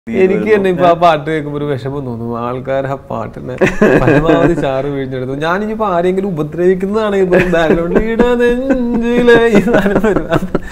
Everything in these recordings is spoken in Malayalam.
എനിക്ക് തന്നെ ഇപ്പൊ ആ പാട്ട് കേൾക്കുമ്പോ ഒരു വിഷമം തോന്നും ആൾക്കാർ ആ പാട്ടിനെ പരമാവധി ചാറ് വീഴ്ചെടുത്തു ഞാനിപ്പോ ആരെങ്കിലും ഉപദ്രവിക്കുന്നതാണെങ്കിൽ പോലും ബാക്ക്ഗ്രൗണ്ടിൽ ഇട നെഞ്ചിലെ ഈ സാധനം വരും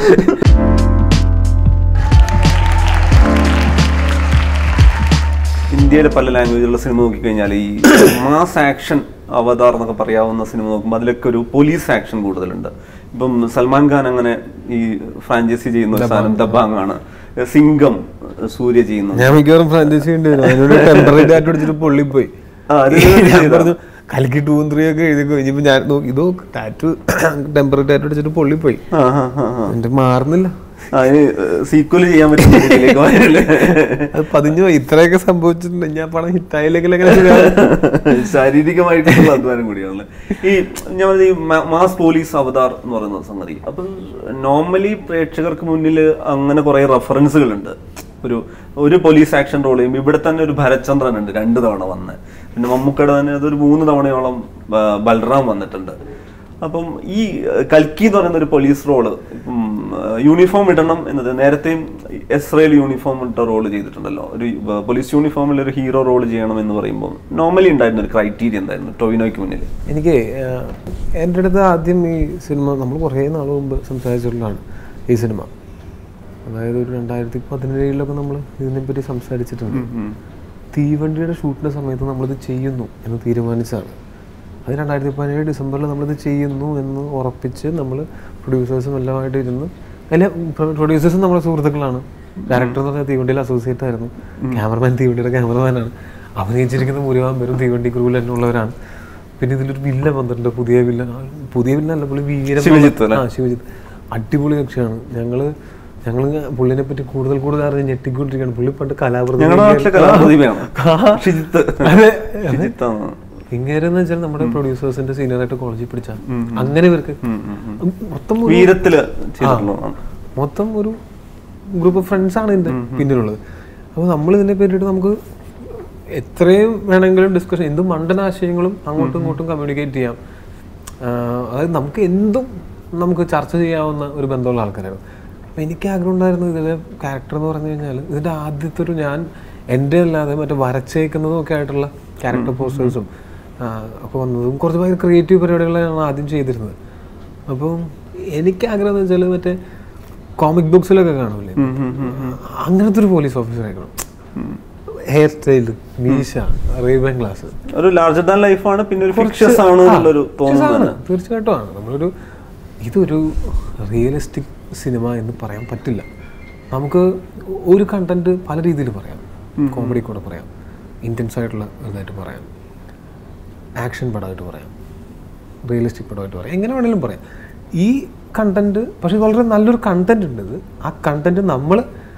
ഇന്ത്യയിലെ പല ലാംഗ്വേജിലുള്ള സിനിമ നോക്കിക്കഴിഞ്ഞാൽ ഈ മാസ് ആക്ഷൻ അവതാർ എന്നൊക്കെ പറയാവുന്ന സിനിമ നോക്കുമ്പോൾ അതിലൊക്കെ ഒരു പോലീസ് ആക്ഷൻ കൂടുതലുണ്ട് ഇപ്പം സൽമാൻ ഖാൻ അങ്ങനെ ഈ ഫ്രാഞ്ചൈസി ചെയ്യുന്ന ഒരു സാധനം ദബാങ് ആണ് സിംഗം സൂര്യ ചെയ്യുന്നു ഞാൻ മിക്കവാറും ഫ്രാഞ്ചൈസി ഉണ്ട് അതിനോട് ടെമ്പററി ടാറ്റ് അടിച്ചിട്ട് പൊള്ളിപ്പോയി ആ, അത് ഞാൻ പറഞ്ഞു കലക്കി ടൂ ത്രീ ഒക്കെ എഴുതി കഴിഞ്ഞപ്പോ ഞാൻ നോക്കി ഇത് ടാറ്റു ടെമ്പററി ടാറ്റ് അടിച്ചിട്ട് പൊള്ളിപ്പോയി ആ, ആ, ആ, ആ. എന്റെ മാറുന്നില്ല അതിന് സീക്വൽ ചെയ്യാൻ പറ്റുന്ന രീതിയിലേക്ക് വരില്ലേ? അത് പതിഞ്ഞു പോയി ഇത്രയൊക്കെ സംഭവിച്ചിട്ടുണ്ട് ഞാൻ പണം ഹിറ്റായില്ലെങ്കിൽ ശാരീരികമായിട്ടുള്ള അധ്വാനം കൂടിയാണല്ലേ ഈ ഞാൻ പറഞ്ഞ ഈ മാ- മാസ് പോലീസ് അവതാർ എന്ന് പറയുന്ന സംഗതി അപ്പം നോർമലി പ്രേക്ഷകർക്ക് മുന്നിൽ അങ്ങനെ കുറെ റെഫറൻസുകൾ ഉണ്ട് ഒരു ഒരു പോലീസ് ആക്ഷൻ റോൾ ചെയ്യുമ്പോൾ ഇവിടെ തന്നെ ഒരു ഭരചന്ദ്രൻ ഉണ്ട് രണ്ട് തവണ വന്ന് പിന്നെ മമ്മൂക്കയുടെ തന്നെ അതൊരു മൂന്ന് തവണയോളം ആ, ബൽറാം വന്നിട്ടുണ്ട് അപ്പം ഈ അഹ്, കൽക്കി എന്ന് പറയുന്ന ഒരു പോലീസ് റോള് ഇപ്പം യൂണിഫോം ഇടണം എന്നത് നേരത്തെയും എസ്രയേൽ യൂണിഫോം ഇട്ട റോള് ചെയ്തിട്ടുണ്ടല്ലോ ഒരു അഹ്, പോലീസ് യൂണിഫോമിൽ ഒരു ഹീറോ റോൾ ചെയ്യണം എന്ന് പറയുമ്പോൾ നോർമലി ഉണ്ടായിരുന്ന ഒരു ക്രൈറ്റീരിയ എന്തായിരുന്നു ടൊവിനോയ്ക്ക് മുന്നിൽ എനിക്ക് ആഹ്, എൻ്റെ അടുത്ത് ആദ്യം ഈ സിനിമ നമ്മൾ കുറേ നാൾ മുമ്പ് സംസാരിച്ചിട്ടുള്ളതാണ് ഈ സിനിമ അതായത് ഒരു രണ്ടായിരത്തി പതിനേഴിലൊക്കെ നമ്മൾ ഇതിനെപ്പറ്റി സംസാരിച്ചിട്ടുണ്ട് തീവണ്ടിയുടെ ഷൂട്ടിൻ്റെ സമയത്ത് നമ്മളിത് ചെയ്യുന്നു എന്ന് തീരുമാനിച്ചതാണ് അത് രണ്ടായിരത്തി പതിനേഴ് ഡിസംബറിൽ നമ്മളിത് ചെയ്യുന്നു എന്ന് ഉറപ്പിച്ച് നമ്മൾ പ്രൊഡ്യൂസേഴ്സും എല്ലാമായിട്ട് ഇരുന്ന് അല്ല പ്രൊഡ്യൂസേഴ്സും നമ്മുടെ സുഹൃത്തുക്കളാണ് ഡയറക്ടർ എന്ന് പറഞ്ഞാൽ തീവണ്ടിയിൽ അസോസിയേറ്റ് ആയിരുന്നു ക്യാമറമാൻ തീവണ്ടിയുടെ ക്യാമറമാനാണ് അഭിനയിച്ചിരിക്കുന്ന ഭൂരിഭാഗം പേരും തീവണ്ടി ക്രൂവിൽ തന്നെ ഉള്ളവരാണ് പിന്നെ ഇതിലൊരു വില്ല വന്നിട്ടുണ്ട് പുതിയ വില്ല പുതിയ വില്ല അല്ല പുള്ളി വീരം ശിവജിത്ത് അല്ലേ? ആ ശിവജിത്ത് അടിപൊളി കക്ഷിയാണ് ഞങ്ങള് ഞങ്ങൾ പുള്ളിനെ പറ്റി കൂടുതൽ കൂടുതൽ അറിഞ്ഞ് ഞെട്ടിക്കൊണ്ടിരിക്കുകയാണ് പുള്ളി പണ്ട് കലാപ്രതി ഞങ്ങളുടെ നാട്ടിലെ കലാപ്രതിഭയാണ് ആ. ഷിജിത്ത് അതെ ഷിജിത്താണ് ഇങ്ങനെയെന്ന് വെച്ചാൽ നമ്മുടെ പ്രൊഡ്യൂസേഴ്സിന്റെ സീനിയർ ആയിട്ട് കോളേജിൽ പഠിച്ച അങ്ങനെ ഇവർക്ക് മൊത്തം ഒരു- വീരത്തില് ചെയ്തിട്ടുള്ളതാണ് മൊത്തം ഒരു ഗ്രൂപ്പ് ഓഫ് ഫ്രണ്ട്സ് ആണ് ഇതിന്റെ പിന്നിലുള്ളത് അപ്പോൾ നമ്മൾ ഇതിനെ പറ്റിയിട്ട് നമുക്ക് എത്രയും വേണമെങ്കിലും ഡിസ്കഷൻ എന്തും മണ്ടൻ ആശയങ്ങളും അങ്ങോട്ടും ഇങ്ങോട്ടും കമ്മ്യൂണിക്കേറ്റ് ചെയ്യാം ആഹ് അതായത് നമുക്ക് എന്തും നമുക്ക് ചർച്ച ചെയ്യാവുന്ന ഒരു ബന്ധമുള്ള ആൾക്കാരാണ് അപ്പോൾ എനിക്ക് ആഗ്രഹം ഉണ്ടായിരുന്നു ഇതിലെ ക്യാരക്ടർ എന്ന് പറഞ്ഞു കഴിഞ്ഞാൽ ഇതിൻ്റെ ആദ്യത്തെ ഒരു ഞാൻ എൻ്റെ അല്ലാതെ മറ്റേ വരച്ചേക്കുന്നതും ഒക്കെ ആയിട്ടുള്ള ക്യാരക്ടർ പോസ്റ്റേഴ്സും ഒക്കെ വന്നതും കുറച്ച് ഭയങ്കര ക്രിയേറ്റീവ് പരിപാടികളാണ് ആദ്യം ചെയ്തിരുന്നത് അപ്പം എനിക്ക് ആഗ്രഹം എന്ന് വെച്ചാൽ മറ്റേ കോമിക് ബുക്സിലൊക്കെ കാണൂലേ അങ്ങനത്തെ ഒരു പോലീസ് ഓഫീസർ ആയിരിക്കണം ഹെയർ സ്റ്റൈല് മീശ റീബൻ ഗ്ലാസ് ഒരു ലാർജർ ദാൻ ലൈഫാണ് പിന്നെ ഒരു ഫിക്ഷസ് ആണ് എന്നുള്ളൊരു തോന്നുന്നത് തീർച്ചയായിട്ടും ആണ് നമ്മളൊരു ഇതൊരു റിയലിസ്റ്റിക് സിനിമ എന്ന് പറയാൻ പറ്റില്ല നമുക്ക് ഒരു കണ്ടന്റ് പല രീതിയിൽ പറയാം കോമഡി കൂടെ പറയാം ഇൻറ്റൻസ് ആയിട്ടുള്ള ഇതായിട്ട് പറയാം ആക്ഷൻ പടമായിട്ട് പറയാം റിയലിസ്റ്റിക് പടമായിട്ട് പറയാം എങ്ങനെ വേണമെങ്കിലും പറയാം ഈ കണ്ടന്റ് പക്ഷേ വളരെ നല്ലൊരു കണ്ടന്റ് ഉണ്ട് ഇത് ആ കണ്ടന്റ് നമ്മൾ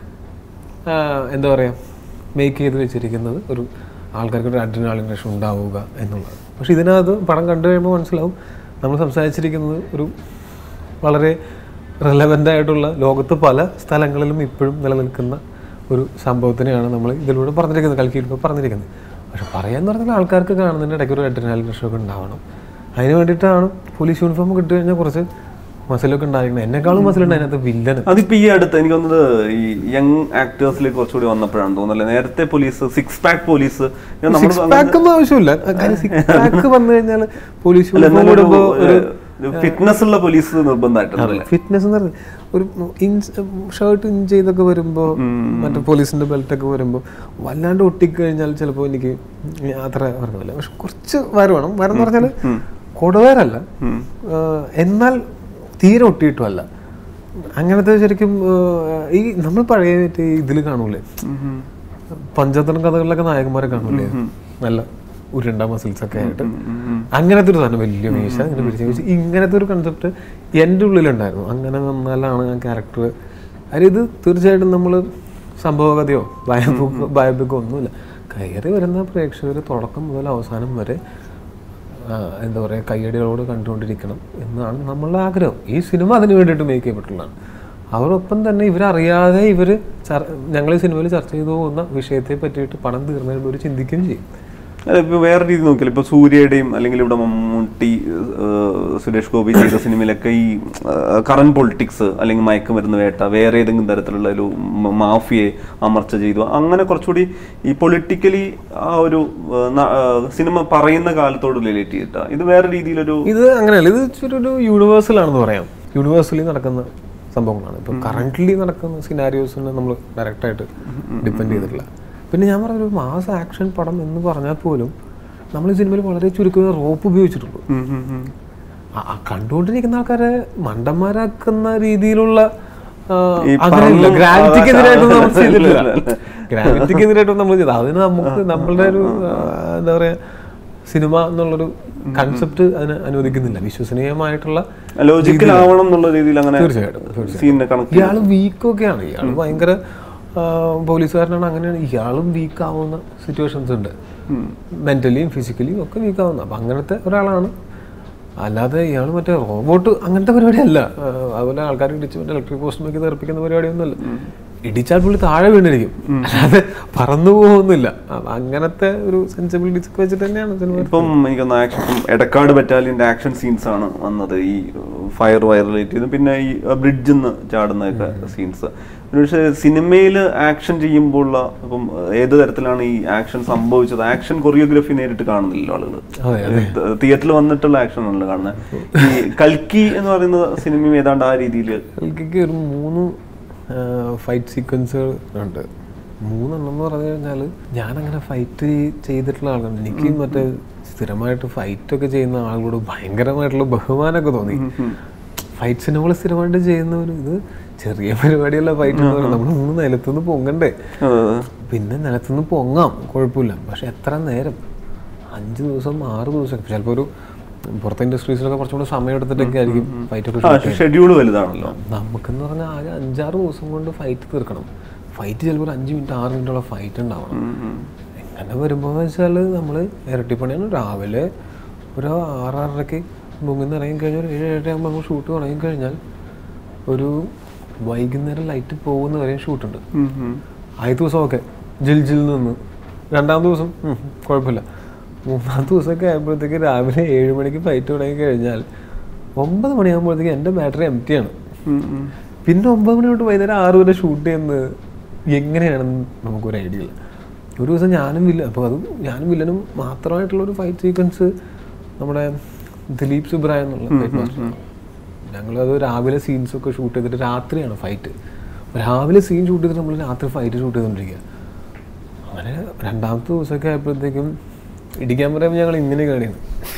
എന്താ പറയുക മേക്ക് ചെയ്ത് വെച്ചിരിക്കുന്നത് ഒരു ആൾക്കാർക്ക് ഒരു അഡ്രിനാളിൻ റഷ് ഉണ്ടാവുക എന്നുള്ളത് പക്ഷേ ഇതിനകത്ത് പടം കണ്ടു കഴിയുമ്പോൾ മനസ്സിലാവും നമ്മൾ സംസാരിച്ചിരിക്കുന്നത് ഒരു വളരെ റെലവൻ്റ് ആയിട്ടുള്ള ലോകത്ത് പല സ്ഥലങ്ങളിലും ഇപ്പോഴും നിലനിൽക്കുന്ന ഒരു സംഭവത്തിനെയാണ് നമ്മൾ ഇതിലൂടെ പറഞ്ഞിരിക്കുന്നത് കൽക്കിയിലൂടെ പറഞ്ഞിരിക്കുന്നത് പക്ഷെ പറയാന്ന് പറഞ്ഞാൽ ആൾക്കാർക്ക് കാണുന്നതിൻ്റെ ഇടയ്ക്ക് ഒരു അഡ്രിനാലിൻ റഷൊക്കെ ഉണ്ടാവണം അതിന് വേണ്ടിയിട്ടാണ് പോലീസ് യൂണിഫോം കിട്ടി കഴിഞ്ഞാൽ കുറച്ച് മസിലൊക്കെ ഉണ്ടായിരിക്കുന്നത് എന്നെക്കാളും മസിലുണ്ട് അതിനകത്ത് വില്ലന് അതിപ്പോ ഈ അടുത്ത് എനിക്ക് തോന്നുന്നത് ഈ യങ് ആക്ടേഴ്സിലേക്ക് കുറച്ചുകൂടി വന്നപ്പോഴാണ് തോന്നുന്നത് നേരത്തെ പോലീസ് സിക്സ് പാക്ക് പോലീസ് നമ്മൾ സിക്സ് പാക്ക് ഒന്നും ആവശ്യമില്ല സിക്സ് പാക്ക് വന്നു കഴിഞ്ഞാൽ പോലീസ് യൂണിഫോം ഇടുമ്പോൾ ഒരു ഫിറ്റ്നസ് ഉള്ള പോലീസ് നിർബന്ധമായിട്ടുണ്ട് ഫിറ്റ്നസ് എന്ന് പറഞ്ഞാൽ ഒരു ഇഞ്ച് ഷർട്ട് ഇഞ്ച് ചെയ്തൊക്കെ വരുമ്പോൾ മറ്റേ പോലീസിന്റെ ബെൽറ്റ് ഒക്കെ വരുമ്പോൾ വല്ലാണ്ട് ഒട്ടിക്കഴിഞ്ഞാൽ ചിലപ്പോൾ എനിക്ക് അത്ര പറഞ്ഞില്ല പക്ഷെ കുറച്ച് വരവേണം വരെന്ന് പറഞ്ഞാൽ കൊടുവേരല്ല എന്നാൽ തീരെ ഒട്ടിയിട്ടുമല്ല അങ്ങനത്തെ ശരിക്കും ആ, ഈ നമ്മൾ പഴയ മറ്റേ ഇതിൽ കാണൂലേ പഞ്ചതന്ത്രം കഥകളിലൊക്കെ നായകന്മാരെ കാണൂലേ നല്ല ഉരുണ്ട മസിൽസ് ഒക്കെ ആയിട്ട് അങ്ങനത്തെ ഒരു സാധനം വലിയ മീശ ഇങ്ങനെ പിടിച്ച് പിടിച്ച് ഇങ്ങനത്തെ ഒരു കൺസെപ്റ്റ് എൻ്റെ ഉള്ളിലുണ്ടായിരുന്നു അങ്ങനെ വന്നാലാണ് ആ ക്യാരക്ടർ കാര്യം ഇത് തീർച്ചയായിട്ടും നമ്മൾ സംഭവകഥയോ ബയോബുക്കോ ബയോബുക്കോ ഒന്നുമില്ല കയറി വരുന്ന പ്രേക്ഷകർ തുടക്കം മുതൽ അവസാനം വരെ ആ, എന്താ പറയുക കയ്യടികളോട് കണ്ടുകൊണ്ടിരിക്കണം എന്നാണ് നമ്മളുടെ ആഗ്രഹം ഈ സിനിമ അതിന് വേണ്ടിയിട്ട് മേക്ക് ചെയ്യപ്പെട്ടുള്ളതാണ് അവരൊപ്പം തന്നെ ഇവരറിയാതെ ഇവർ ഞങ്ങൾ ഈ സിനിമയിൽ ചർച്ച ചെയ്തു പോകുന്ന വിഷയത്തെ പറ്റിയിട്ട് പണം തീർന്നതിന് ഇവർ ചിന്തിക്കുകയും ചെയ്യും അല്ല ഇപ്പൊ വേറെ രീതി നോക്കിയാൽ ഇപ്പൊ സൂര്യയുടെയും അല്ലെങ്കിൽ ഇവിടെ മമ്മൂട്ടി ഏഹ്, സുരേഷ് ഗോപി ചെയ്ത സിനിമയിലൊക്കെ ഈ കറന്റ് പൊളിറ്റിക്സ് അല്ലെങ്കിൽ മയക്കുമരുന്ന് വേട്ട വേറെ ഏതെങ്കിലും തരത്തിലുള്ള ഒരു മ- മാഫിയെ അമർച്ച ചെയ്തു അങ്ങനെ കുറച്ചുകൂടി ഈ പൊളിറ്റിക്കലി ആ ഒരു ഏഹ്, ന- ഏഹ്, സിനിമ പറയുന്ന കാലത്തോട് റിലേറ്റ് ചെയ്തിട്ടാ ഇത് വേറെ രീതിയിലൊരു ഇത് അങ്ങനെയല്ല ഇത് ഇച്ചിരി ഒരു യൂണിവേഴ്സൽ ആണെന്ന് പറയാം യൂണിവേഴ്സലി നടക്കുന്ന സംഭവങ്ങളാണ് ഇപ്പൊ കറന്റ്ലി നടക്കുന്ന സിനാരിയോസിനെ നമ്മൾ ഡയറക്റ്റായിട്ട് ഡിപ്പെൻഡ് ചെയ്തിട്ടില്ല പിന്നെ ഞാൻ പറഞ്ഞ ഒരു മാസ് ആക്ഷൻ പടം എന്ന് പറഞ്ഞാൽ പോലും നമ്മൾ ഈ സിനിമയിൽ വളരെ ചുരുക്കുന്ന റോപ്പ് ഉപയോഗിച്ചിട്ടുള്ളൂ ഉം, ഉം, ഉം. ആ- ആ കണ്ടുകൊണ്ടിരിക്കുന്ന ആൾക്കാരെ മണ്ടന്മാരാക്കുന്ന രീതിയിലുള്ള ആ, ഈ അങ്ങനെയില്ല പറന്ന് ഗ്രാവിറ്റിക്കെതിരായിട്ടൊന്നും നമ്മൾ ആകാശ- ചെയ്തിട്ടില്ല ഇല്ല, ഇല്ല. ഗ്രാവിറ്റിക്കെതിരായിട്ടൊന്നും നമ്മൾ ചെയ്തത് അതിന് നമുക്ക് നമ്മളുടെ ഒരു ആ, എന്താ പറയാ സിനിമ എന്നുള്ളൊരു കൺസെപ്റ്റ് അതിന് അനുവദിക്കുന്നില്ല വിശ്വസനീയമായിട്ടുള്ള ലോജിക്കൽ ആവണം എന്നുള്ള രീതിയിൽ അങ്ങനെ തീർച്ചയായിട്ടും, തീർച്ചയായിട്ടും. സീനിനെ കണക്ട് ഇയാൾ വീക്കൊക്കെയാണ് ഇയാൾ ഭയങ്കര ആ, പോലീസുകാരനാണ് അങ്ങനെയാണ് ഇയാളും വീക്ക് ആവുന്ന സിറ്റുവേഷൻസ് ഉണ്ട് മെന്റലിയും ഫിസിക്കലിയും ഒക്കെ വീക്ക് ആവുന്ന അപ്പം അങ്ങനത്തെ ഒരാളാണ് അല്ലാതെ ഇയാൾ മറ്റേ റോബോട്ട് അങ്ങനത്തെ പരിപാടിയല്ല ആ, അതുപോലെ ആൾക്കാർ ഇടിച്ച് മറ്റേ ഇലക്ട്രിക് പോസ്റ്റ് നോക്കി തെറിപ്പിക്കുന്ന പരിപാടിയൊന്നുമല്ല ഇടിച്ചാൽ പുള്ളി താഴെ വീണിരിക്കും അല്ലാതെ പറന്നു പോകുന്നില്ല അപ്പൊ അങ്ങനത്തെ ഒരു സെൻസിബിലിറ്റീസ് ഒക്കെ വെച്ചിട്ട് തന്നെയാണ് സിനിമ ഇപ്പം എനിക്കൊന്ന് ആക്ഷൻ ഇപ്പം എടക്കാട് ബറ്റാലിയന്റെ ആക്ഷൻ സീൻസ് ആണ് വന്നത് ഈ ഫയർ വയർ റിലേറ്റ് ചെയ്ത് പിന്നെ ഈ ബ്രിഡ്ജിൽ നിന്ന് ചാടുന്നൊക്കെ സീൻസ് പക്ഷേ സിനിമയിൽ ആക്ഷൻ ചെയ്യുമ്പോൾ ഉള്ള ഇപ്പം ഏത് തരത്തിലാണ് ഈ ആക്ഷൻ സംഭവിച്ചത് ആക്ഷൻ കൊറിയോഗ്രഫി നേരിട്ട് കാണുന്നില്ലല്ലോ ആളുകൾ അതെ തിയേറ്ററിൽ വന്നിട്ടുള്ള ആക്ഷൻ ആണല്ലോ കാണുന്നത് ഈ കൽക്കി എന്ന് പറയുന്ന സിനിമയും ഏതാണ്ട് ആ രീതിയിൽ എനിക്ക് ഒരു മൂന്ന് ഫൈറ്റ് സീക്വൻസുകൾ ഉണ്ട് മൂന്നെണ്ണം എന്ന് പറഞ്ഞു കഴിഞ്ഞാൽ ഞാനങ്ങനെ ഫൈറ്റ് ചെയ്തിട്ടുള്ള ആളാണ് എനിക്ക് മറ്റേ സ്ഥിരമായിട്ട് ഫൈറ്റ് ഒക്കെ ചെയ്യുന്ന ആളുകളോട് ഭയങ്കരമായിട്ടുള്ള ബഹുമാനമൊക്കെ തോന്നി ഫൈറ്റ് സിനിമകൾ സ്ഥിരമായിട്ട് ചെയ്യുന്നവർ ഇത് ചെറിയ പരിപാടിയല്ല ഫൈറ്റ് എന്ന് പറയുന്നത് നമ്മൾ മൂന്ന് നിലത്തുനിന്ന് പൊങ്ങണ്ടേ പിന്നെ നിലത്തുനിന്ന് പൊങ്ങാം കുഴപ്പമില്ല പക്ഷെ എത്ര നേരം അഞ്ച് ദിവസം ആറ് ദിവസം ചിലപ്പോൾ ഒരു പുറത്തെ ഇൻഡസ്ട്രീസിലൊക്കെ കുറച്ചും കൂടെ സമയം എടുത്തിട്ടൊക്കെ ആയിരിക്കും ഫൈറ്റൊക്കെ ആ ഷെഡ്യൂൾ വലുതാണല്ലോ നമുക്കെന്ന് പറഞ്ഞാൽ ആകെ അഞ്ചാറ് ദിവസം കൊണ്ട് ഫൈറ്റ് തീർക്കണം ഫൈറ്റ് ചിലപ്പോൾ ഒരു അഞ്ച് മിനിറ്റ് ആറ് മിനിറ്റുള്ള ഫൈറ്റ് ഉണ്ടാവണം എങ്ങനെ വരുമ്പോൾ വെച്ചാൽ നമ്മൾ ഇരട്ടിപ്പണിയാണ് രാവിലെ ഒരു ആറാറരയ്ക്ക് മുമ്പിൽ നിന്ന് ഇറങ്ങി കഴിഞ്ഞാൽ ഒരു ഏഴ് ഏഴരയാകുമ്പോൾ നമ്മൾ ഷൂട്ട് തുടങ്ങി കഴിഞ്ഞാൽ ഒരു വൈകുന്നേരം ലൈറ്റ് പോകുന്ന വരെയും ഷൂട്ടുണ്ട് ആദ്യ ദിവസം ഓക്കെ ജിൽ ജിൽ നിന്ന് രണ്ടാം ദിവസം ഉം, കുഴപ്പമില്ല മൂന്നാം ദിവസമൊക്കെ ആയപ്പോഴത്തേക്ക് രാവിലെ ഏഴ് മണിക്ക് ഫൈറ്റ് തുടങ്ങി കഴിഞ്ഞാൽ ഒമ്പത് മണിയാകുമ്പോഴത്തേക്ക് എൻ്റെ ബാറ്ററി എം ടി ആണ് പിന്നെ ഒമ്പത് മണി തൊട്ട് വൈകുന്നേരം ആറ് വരെ ഷൂട്ട് ചെയ്യുന്നത് എങ്ങനെയാണെന്ന് നമുക്കൊരു ഐഡിയ ഇല്ല ഒരു ദിവസം ഞാനും വില്ല അപ്പോൾ അത് ഞാനും വില്ലനും മാത്രമായിട്ടുള്ള ഒരു ഫൈറ്റ് സീക്വൻസ് നമ്മുടെ ദിലീപ് സുബ്രായ എന്നുള്ള ഫൈറ്റ് മാസ്റ്റർ ഞങ്ങളത് രാവിലെ സീൻസ് ഒക്കെ ഷൂട്ട് ചെയ്തിട്ട് രാത്രിയാണ് ഫൈറ്റ് രാവിലെ സീൻ ഷൂട്ട് ചെയ്തിട്ട് നമ്മൾ രാത്രി ഫൈറ്റ് ഷൂട്ട് ചെയ്തുകൊണ്ടിരിക്കുക അങ്ങനെ രണ്ടാമത്തെ ദിവസമൊക്കെ ആയപ്പോഴത്തേക്കും ഇടിക്കാൻ പറയുമ്പോൾ ഞങ്ങൾ ഇങ്ങനെ കാണിയാണ്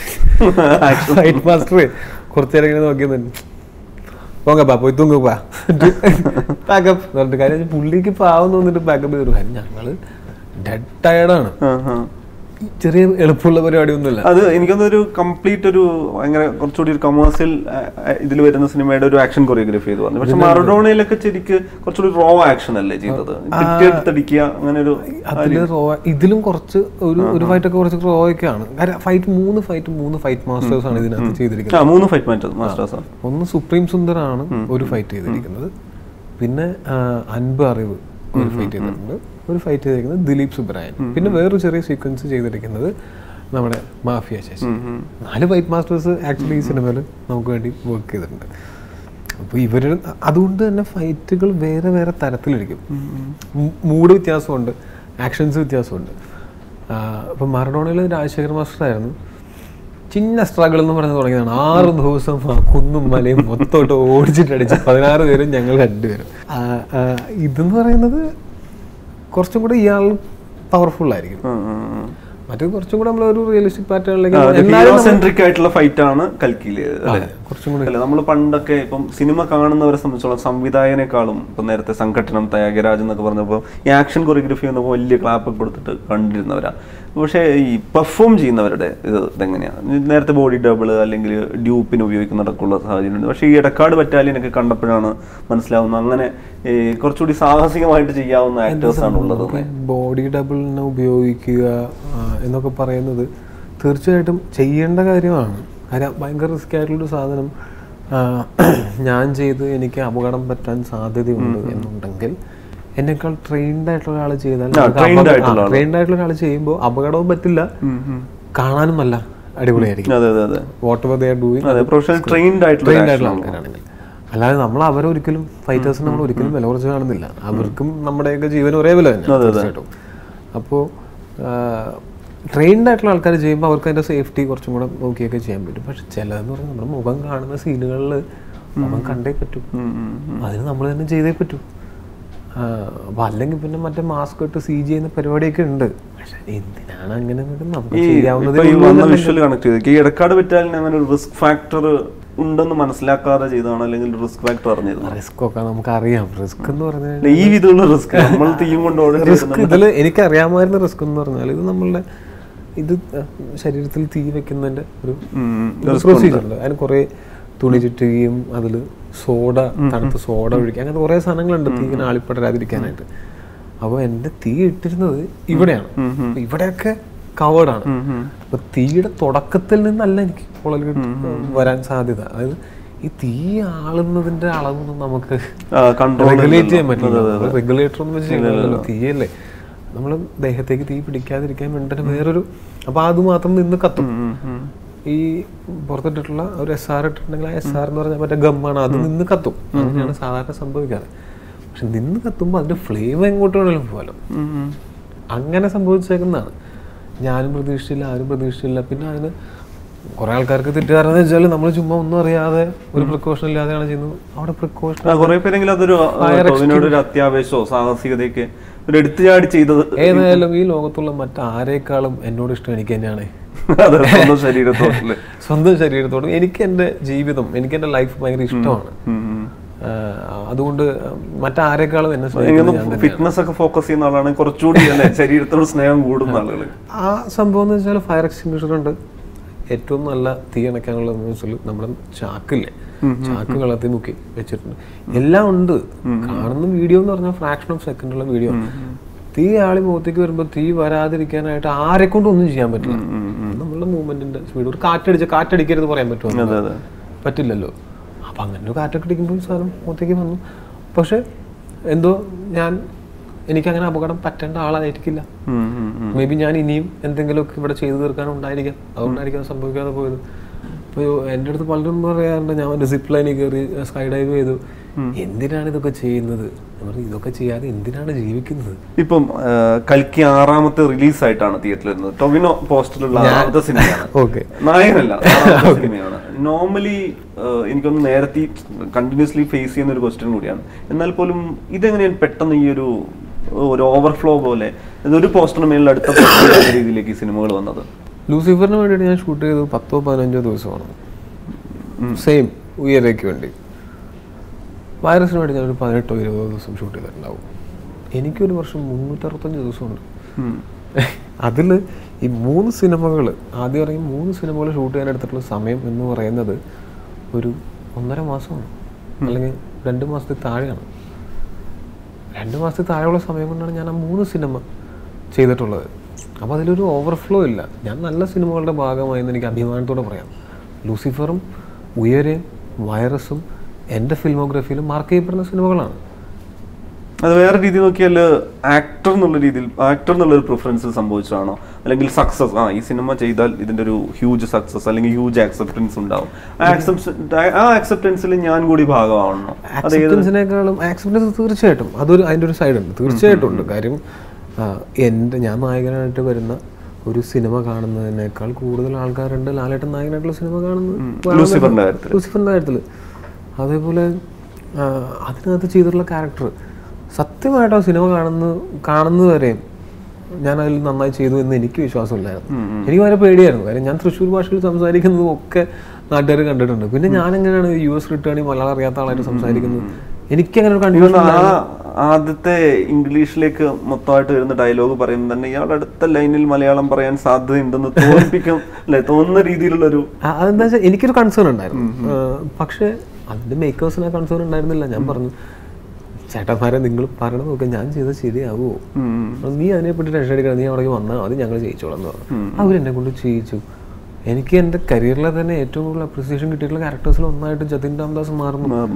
ഫൈറ്റ് മാസ്റ്റർ കുറച്ചു നേരം ഇങ്ങനെ നോക്കിയത് പോങ്ങപ്പാ പോയി തൂങ്ങപ്പാ പാക്കപ്പ് പറഞ്ഞിട്ട് കാര്യം വെച്ചാൽ പുള്ളിക്ക് പാവം തോന്നിട്ട് പാക്കപ്പ് ചെയ്തു കാര്യം ഞങ്ങള് ഡെഡ് ടയർഡാണ് ചെറിയ എളുപ്പമുള്ള പരിപാടിയൊന്നുമില്ല അത് എനിക്കൊന്നും ഒരു കംപ്ലീറ്റ് ഒരു ഭയങ്കര കുറച്ചുകൂടി ഒരു കമേഴ്സ്യൽ ഇതിൽ വരുന്ന സിനിമയുടെ ഒരു ആക്ഷൻ കൊറിയോഗ്രഫി ചെയ്ത് പറഞ്ഞു പക്ഷെ മറഡോണയിലൊക്കെ ശരിക്ക് കുറച്ചുകൂടി റോ ആക്ഷൻ അല്ലേ ചെയ്തത് എടുത്തടിക്കുക അങ്ങനെ ഒരു അതില് റോ ഇതിലും കുറച്ച് ഒരു ഒരു ഫൈറ്റ് ഒക്കെ കുറച്ച് റോ ഒക്കെയാണ് കാര്യം ഫൈറ്റ് മൂന്ന് ഫൈറ്റ് മൂന്ന് ഫൈറ്റ് മാസ്റ്റേഴ്സ് ആണ് ഇതിനകത്ത് ചെയ്തിരിക്കുന്നത് ആ മൂന്ന് ഫൈറ്റ് മാറ്റത് മാസ്റ്റേഴ്സ് ഒന്ന് സുപ്രീം സുന്ദറാണ് ഒരു ഫൈറ്റ് ചെയ്തിരിക്കുന്നത് പിന്നെ ആ, അൻപ് അറിവ് ഒരു ഫൈറ്റ് ചെയ്തിട്ടുണ്ട് ഒരു ഫൈറ്റ് ചെയ്തിരിക്കുന്നത് ദിലീപ് സുബ്രായൻ പിന്നെ വേറൊരു ചെറിയ സീക്വൻസ് ചെയ്തിരിക്കുന്നത് നമ്മുടെ മാഫിയ ശശി നാല് ഫൈറ്റ് മാസ്റ്റേഴ്സ് ആക്ച്വലി ഈ സിനിമയിൽ നമുക്ക് വേണ്ടി വർക്ക് ചെയ്തിട്ടുണ്ട് അപ്പോൾ ഇവർ അതുകൊണ്ട് തന്നെ ഫൈറ്റുകൾ വേറെ വേറെ തരത്തിലിരിക്കും മൂഡ് വ്യത്യാസമുണ്ട് ആക്ഷൻസ് വ്യത്യാസമുണ്ട് ഇപ്പം മറഡോണയിൽ രാജശേഖർ മാസ്റ്റർ ആയിരുന്നു ചിന്ന സ്ട്രഗിൾ എന്ന് പറഞ്ഞ് തുടങ്ങിയതാണ് ആറ് ദിവസം ആ കുന്നും മലയും മൊത്തമായിട്ട് ഓടിച്ചിട്ടടിച്ച് പതിനാറ് പേരും ഞങ്ങൾ രണ്ടുപേരും ആ, ആ, ഇതെന്ന് പറയുന്നത് കുറച്ചും കൂടെ ഇയാൾ പവർഫുൾ ആയിരിക്കും മറ്റേ കുറച്ചും കൂടെ നമ്മളൊരു റിയലിസ്റ്റിക് പാറ്റേണിലേക്ക് എന്നാലും നമ്മൾ- സെൻട്രിക് ആയിട്ടുള്ള ഫൈറ്റ് ആണ് കൽക്കിയില് അതെ, കുറച്ചും കൂടെ അല്ല നമ്മൾ പണ്ടൊക്കെ ഇപ്പം സിനിമ കാണുന്നവരെ സംബന്ധിച്ചോളം സംവിധായകനേക്കാളും ഇപ്പം നേരത്തെ സംഘട്ടനം ത്യാഗരാജ് എന്നൊക്കെ പറഞ്ഞപ്പോൾ ഈ ആക്ഷൻ കൊറിയോഗ്രഫി എന്നപ്പോൾ വലിയ ക്ലാപ്പ് കൊടുത്തിട്ട് കണ്ടിരുന്നവരാ പക്ഷേ ഈ പെർഫോം ചെയ്യുന്നവരുടെ ഇത് ഇതെങ്ങനെയാണ് നേരത്തെ ബോഡി ഡബിൾ അല്ലെങ്കിൽ ഡ്യൂപ്പിന് ഉപയോഗിക്കുന്നതൊക്കെയുള്ള സാഹചര്യമുണ്ട് പക്ഷേ ഈ ഇടക്കാട് ബറ്റാലിയനൊക്കെ കണ്ടപ്പോഴാണ് മനസ്സിലാവുന്നത് അങ്ങനെ ഈ കുറച്ചുകൂടി സാഹസികമായിട്ട് ചെയ്യാവുന്ന ആക്ടേഴ്സ് ആണ് ഉള്ളത് ബോഡി ഡബിളിനെ ഉപയോഗിക്കുക ആ, എന്നൊക്കെ പറയുന്നത് തീർച്ചയായിട്ടും ചെയ്യേണ്ട കാര്യമാണ് കാര്യം ഭയങ്കര റിസ്ക് ആയിട്ടുള്ളൊരു സാധനം ആ, ഞാൻ ചെയ്ത് എനിക്ക് അപകടം പറ്റാൻ സാധ്യതയുണ്ട് എന്നുണ്ടെങ്കിൽ എന്നെക്കാൾ ട്രെയിൻഡ് ആയിട്ടുള്ള ഒരാൾ ചെയ്താൽ ആ, trained ആയിട്ടുള്ള ആള്. ട്രെയിൻഡ് ആയിട്ടുള്ള ഒരാൾ ചെയ്യുമ്പോൾ അപകടവും പറ്റില്ല കാണാനും നല്ല അടിപൊളിയായിരിക്കും അതെ അതെ അതെ whatever they are doing അതെ പ്രൊഫഷണൽ ട്രെയിൻഡ് ആയിട്ടുള്ള ട്രെയിൻഡ് ആയിട്ടുള്ള ആൾക്കാരാണെങ്കിൽ അല്ലാതെ നമ്മൾ അവരെ ഒരിക്കലും ഫൈറ്റേഴ്സിന് നമ്മൾ ഒരിക്കലും വില കുറച്ച് കാണുന്നില്ല അവർക്കും നമ്മുടെയൊക്കെ ജീവൻ ഒരേ വില തന്നെ തീർച്ചയായിട്ടും അപ്പോൾ ട്രെയിൻഡ് ആയിട്ടുള്ള ആൾക്കാർ ചെയ്യുമ്പോൾ അവർക്ക് അതിന്റെ സേഫ്റ്റി കുറച്ചും കൂടെ നോക്കിയൊക്കെ ചെയ്യാൻ പറ്റും പക്ഷെ ചിലതെന്ന് പറഞ്ഞാൽ നമ്മുടെ മുഖം കാണുന്ന സീനുകളിൽ മുഖം കണ്ടേ പറ്റൂ അതിന് നമ്മൾ തന്നെ ചെയ്തേ പറ്റൂ അപ്പൊ അല്ലെങ്കിൽ പിന്നെ മറ്റേ മാസ്ക് ഇട്ട് സി ജി ചെയ്യുന്ന പരിപാടിയൊക്കെ ഉണ്ട് പക്ഷെ എന്തിനാണ് അങ്ങനെ എന്നൊക്കെ നമുക്ക് ഈ ചെയ്യാവുന്നത് ഇപ്പൊ ഈ വന്ന വിഷ്വൽ കണക്ട് ചെയ്ത് ഈ ഇടക്കാട് പറ്റാലിന് അങ്ങനെ ഒരു റിസ്ക് ഫാക്ടർ ഉണ്ടെന്ന് മനസ്സിലാക്കാതെ ചെയ്തതാണോ അല്ലെങ്കിൽ റിസ്ക് ഫാക്ടർ അറിഞ്ഞിരുന്നു റിസ്ക് ഒക്കെ നമുക്കറിയാം റിസ്ക് എന്ന് പറഞ്ഞാൽ ഈ വിധമുള്ള റിസ്ക് നമ്മൾ തീയും കൊണ്ട് ഓടി റിസ്ക് ഇതിൽ എനിക്ക് അറിയാമായിരുന്ന റിസ്ക് എന്ന് പറഞ്ഞാൽ ഇത് നമ്മളുടെ ഇത് ശരീരത്തിൽ തീ വെക്കുന്നതിന്റെ ഒരു പ്രൊസീജിയർ ഉണ്ട് അതിന് കുറെ തുണി ചുറ്റുകയും അതിൽ സോഡ തണുത്ത സോഡ ഒഴിക്കുക അങ്ങനത്തെ കുറെ സാധനങ്ങളുണ്ട് തീ ഇങ്ങനെ ആളിപ്പടരാതിരിക്കാനായിട്ട് അപ്പോൾ എൻ്റെ തീ ഇട്ടിരുന്നത് ഇവിടെയാണ് അപ്പൊ ഇവിടെയൊക്കെ കവേർഡാണ് അപ്പൊ തീയുടെ തുടക്കത്തിൽ നിന്നല്ല എനിക്ക് പൊള്ളൽ വരാൻ സാധ്യത അതായത് ഈ തീ ആളുന്നതിന്റെ അളവൊന്നും നമുക്ക് കൺട്രോൾ റെഗുലേറ്റ് ചെയ്യാൻ പറ്റില്ല റെഗുലേറ്റർ ഒന്നും വെച്ച് ചെയ്യുന്നില്ലല്ലോ തീയല്ലേ നമ്മൾ ദേഹത്തേക്ക് തീ പിടിക്കാതിരിക്കാൻ വേണ്ടിയിട്ട് വേറൊരു അപ്പൊ അത് മാത്രം നിന്ന് കത്തും ഈ പുറത്തിട്ടിട്ടുള്ള ഒരു എസ് ആർ ഇട്ടിട്ടുണ്ടെങ്കിൽ ആ എസ് ആർ എന്ന് പറഞ്ഞാൽ മറ്റേ ഗമ്മാണ് അത് നിന്ന് കത്തും അങ്ങനെയാണ് സാധാരണ സംഭവിക്കാറ് പക്ഷെ നിന്ന് കത്തുമ്പോൾ അതിന്റെ ഫ്ലെയിം എങ്ങോട്ട് വേണമെങ്കിലും പോകാലോ അങ്ങനെ സംഭവിച്ചേക്കുന്നതാണ് ഞാനും പ്രതീക്ഷിച്ചില്ല ആരും പ്രതീക്ഷിച്ചില്ല പിന്നെ അതിന് കുറെ ആൾക്കാർക്ക് തെറ്റുകാരെന്ന് വെച്ചാൽ നമ്മൾ ചുമ്മാ ഒന്നും അറിയാതെ ഒരു പ്രിക്കോഷൻ ഇല്ലാതെയാണ് ചെയ്യുന്നത് അവിടെ പ്രിക്കോഷൻ കുറെ പേരെങ്കിലും അതൊരു അതിനോട് ഒരു അത്യാവേശമോ സാഹസികതയൊക്കെ ഒരു എടുത്തുചാടി ചെയ്തത് ഏതായാലും ഈ ലോകത്തുള്ള മറ്റാരേക്കാളും എന്നോട് ഇഷ്ടം എനിക്ക് തന്നെയാണ് അതെ സ്വന്തം ശരീരത്തോട്ടില് സ്വന്തം ശരീരത്തോടും എനിക്ക് എൻ്റെ ജീവിതം എനിക്ക് എൻ്റെ ലൈഫ് ഭയങ്കര ഇഷ്ടമാണ് ആഹ് അതുകൊണ്ട് മറ്റാരേക്കാളും എന്നെ സ്നേഹിക്കുന്നത് ഞാൻ തന്നെ ഫിറ്റ്നസ് ഒക്കെ ഫോക്കസ് ചെയ്യുന്ന ആളാണ് കുറച്ചുകൂടി അല്ലേ ശരീരത്തോട് സ്നേഹം കൂടുന്ന ആളുകൾ ആ സംഭവം എന്ന് വെച്ചാൽ ഫയർ എക്സ്റ്റിങ്ഷർ ഉണ്ട് ഏറ്റവും നല്ല തീ അണയ്ക്കാനുള്ളതെന്ന് വെച്ചാൽ നമ്മുടെ ചാക്കില്ലേ ചാക്ക് വെള്ളത്തിൽ മുക്കി വെച്ചിട്ടുണ്ട് എല്ലാം ഉണ്ട് കാണുന്ന വീഡിയോ എന്ന് പറഞ്ഞാൽ ഫ്രാക്ഷൻ ഓഫ് സെക്കൻഡുള്ള വീഡിയോ തീ ആളി മുഖത്തേക്ക് വരുമ്പോൾ തീ വരാതിരിക്കാനായിട്ട് ആരെ കൊണ്ടും ഒന്നും ചെയ്യാൻ പറ്റില്ല നമ്മളുടെ മൂവ്മെന്റിന്റെ സ്പീഡ് ഒരു കാറ്റടിച്ച കാറ്റടിക്കരുത് പറയാൻ പറ്റുമോ അതെ അതെ പറ്റില്ലല്ലോ അപ്പം അങ്ങനെ ഒരു കാറ്റൊക്കെ അടിക്കുമ്പോൾ ഈ സാധനം മുഖത്തേക്ക് വന്നു പക്ഷെ എന്തോ ഞാൻ എനിക്കങ്ങനെ അപകടം പറ്റേണ്ട ആളായിരിക്കില്ല ഉം, ഉം, ഉം. മേ ബി ഞാൻ ഇനിയും എന്തെങ്കിലുമൊക്കെ ഇവിടെ ചെയ്തു തീർക്കാൻ ഉണ്ടായിരിക്കാം അതുകൊണ്ടായിരിക്കും അത് സംഭവിക്കാതെ പോയത് ഇപ്പോൾ എൻ്റെ അടുത്ത് പലരും പറയാറുണ്ട് ഞാൻ ഒരു സിപ്പ് ലൈനിൽ കയറി സ്കൈ ഡൈവ് ചെയ്തു എന്തിനാണ് ഇതൊക്കെ ചെയ്യുന്നത് ഞാൻ പറഞ്ഞു ഇതൊക്കെ ചെയ്യാതെ എന്തിനാണ് ജീവിക്കുന്നത് ഇപ്പം ആ, കൽക്കി ആറാമത്തെ റിലീസ് ആയിട്ടാണ് തിയേറ്ററിൽ വരുന്നത് ടൊവിനോ പോസ്റ്ററിലുള്ള ആറാമത്തെ സിനിമയാണ് ഓക്കെ നായകനല്ല ആറാമത്തെ സിനിമയാണ് നോർമലി എനിക്കൊന്ന് നേരത്തെ കണ്ടിന്യൂസ്ലി ഫേസ് ചെയ്യുന്ന ഒരു ക്വസ്റ്റ്യൻ കൂടിയാണ് എന്നാൽ പോലും ഇതെങ്ങനെയാണ് പെട്ടെന്ന് ഈ ഒരു ഒരു ഓവർഫ്ലോ പോലെ ഒരു പോസ്റ്ററിന് മേളിൽ അടുത്ത poster എന്ന രീതിയിലേക്ക് ഈ സിനിമകൾ വന്നത് ലൂസിഫറിന് വേണ്ടിയിട്ട് ഞാൻ ഷൂട്ട് ചെയ്തത് പത്തോ പതിനഞ്ചോ ദിവസമാണ് സെയിം ഉയരയ്ക്ക് വേണ്ടി വൈറസിന് വേണ്ടി ഞാനൊരു പതിനെട്ടോ ഇരുപതോ ദിവസം ഷൂട്ട് ചെയ്തിട്ടുണ്ടാവും എനിക്കൊരു വർഷം മുന്നൂറ്ററുപത്തഞ്ച് ദിവസമുണ്ട് ഉം. അതിൽ ഈ മൂന്ന് സിനിമകൾ ആദ്യം ഇറങ്ങി മൂന്ന് സിനിമകൾ ഷൂട്ട് ചെയ്യാൻ എടുത്തിട്ടുള്ള സമയം എന്ന് പറയുന്നത് ഒരു ഒന്നര മാസമാണ് അല്ലെങ്കിൽ രണ്ട് മാസത്തിൽ താഴെയാണ് രണ്ട് മാസത്തിൽ താഴെയുള്ള സമയം കൊണ്ടാണ് ഞാൻ ആ മൂന്ന് സിനിമ ചെയ്തിട്ടുള്ളത് അപ്പോൾ അതിലൊരു ഓവർഫ്ലോ ഇല്ല ഞാൻ നല്ല സിനിമകളുടെ ഭാഗമായി എന്ന് എനിക്ക് അഭിമാനത്തോടെ പറയാം ലൂസിഫറും ഉയരയും വൈറസും എൻ്റെ ഫിൽമോഗ്രഫിയിൽ മാർക്ക് ചെയ്യപ്പെടുന്ന സിനിമകളാണ് അത് വേറെ രീതി നോക്കിയാൽ ആക്ടർ എന്നുള്ള രീതിയിൽ ആക്ടർ എന്നുള്ള ഒരു പ്രിഫറൻസ് സംഭവിച്ചതാണോ അല്ലെങ്കിൽ സക്സസ് ആ ഈ സിനിമ ചെയ്താൽ ഇതിന്റെ ഒരു ഹ്യൂജ് സക്സസ് അല്ലെങ്കിൽ ഹ്യൂജ് ആക്സെപ്റ്റൻസ് ഉണ്ടാവും ആ acceptance- ആ ആക്സെപ്റ്റൻസിൽ ഞാൻ കൂടി ഭാഗമാവണോ അത് ഏത് ആക്സെപ്റ്റൻസിനേക്കാളും ആക്സെപ്റ്റൻസ് തീർച്ചയായിട്ടും അതൊരു അതിൻ്റെ ഒരു സൈഡ് ഉണ്ട് തീർച്ചയായിട്ടും ഉണ്ട് കാര്യം ആ, എൻ്റെ ഞാൻ നായകനായിട്ട് വരുന്ന ഒരു സിനിമ കാണുന്നതിനേക്കാൾ കൂടുതൽ ആൾക്കാരുണ്ട് ലാലേട്ടൻ നായകനായിട്ടുള്ള സിനിമ കാണുന്നത് ലൂസിഫറിന്റെ കാര്യത്തിൽ ലൂസിഫറിൻ്റെ കാര്യത്തിൽ അതേപോലെ ആ, അതിനകത്ത് ചെയ്തിട്ടുള്ള ക്യാരക്ടർ സത്യമായിട്ട് ആ സിനിമ കാണുന്ന കാണുന്നത് വരെയും ഞാൻ അതിൽ നന്നായി ചെയ്തു എന്ന് എനിക്ക് വിശ്വാസമില്ലായിരുന്നു എനിക്ക് വളരെ പേടിയായിരുന്നു കാര്യം ഞാൻ തൃശ്ശൂർ ഭാഷയിൽ സംസാരിക്കുന്നതും ഒക്കെ നാട്ടുകാർ കണ്ടിട്ടുണ്ട് പിന്നെ ഞാൻ എങ്ങനെയാണ് യു എസ് റിട്ടേണിൽ മലയാളം അറിയാത്ത ആളായിട്ട് സംസാരിക്കുന്നത് എനിക്ക് അങ്ങനെ ഒരു കൺഫ്യൂഷൻ ആ ആദ്യത്തെ ഇംഗ്ലീഷിലേക്ക് മൊത്തമായിട്ട് വരുന്ന ഡയലോഗ് പറയുമ്പോൾ തന്നെ ഇയാൾ അടുത്ത ലൈനിൽ മലയാളം പറയാൻ സാധ്യതയുണ്ടെന്ന് തോന്നിപ്പിക്കും അല്ലെ തോന്നുന്ന രീതിയിലുള്ള ഒരു അതെന്താ വെച്ചാൽ എനിക്കൊരു കൺസേൺ ഉണ്ടായിരുന്നു ആ, പക്ഷേ അതിന്റെ മേക്കേഴ്സിന് ആ കൺസേൺ ഉണ്ടായിരുന്നില്ല ഞാൻ പറഞ്ഞു ചേട്ടന്മാരെ നിങ്ങൾ പറയണത് നോക്കുക ഞാൻ ചെയ്തത് ശരിയാവുമോ അപ്പോൾ നീ അതിനെ പറ്റി ടെൻഷൻ അടിക്കണം നീ അവിടെ വന്നാൽ മതി ഞങ്ങൾ ജയിച്ചോളാം എന്ന് പറഞ്ഞു അവരെന്നെ കൊണ്ട് ചെയ്യിച്ചു എനിക്ക് എൻ്റെ കരിയറിലെ തന്നെ ഏറ്റവും കൂടുതൽ അപ്രിസിയേഷൻ കിട്ടിയിട്ടുള്ള ക്യാരക്ടേഴ്സിൽ ഒന്നായിട്ട് ജതിൻ രാംദാസ് മാറുന്നു മാറുന്നു.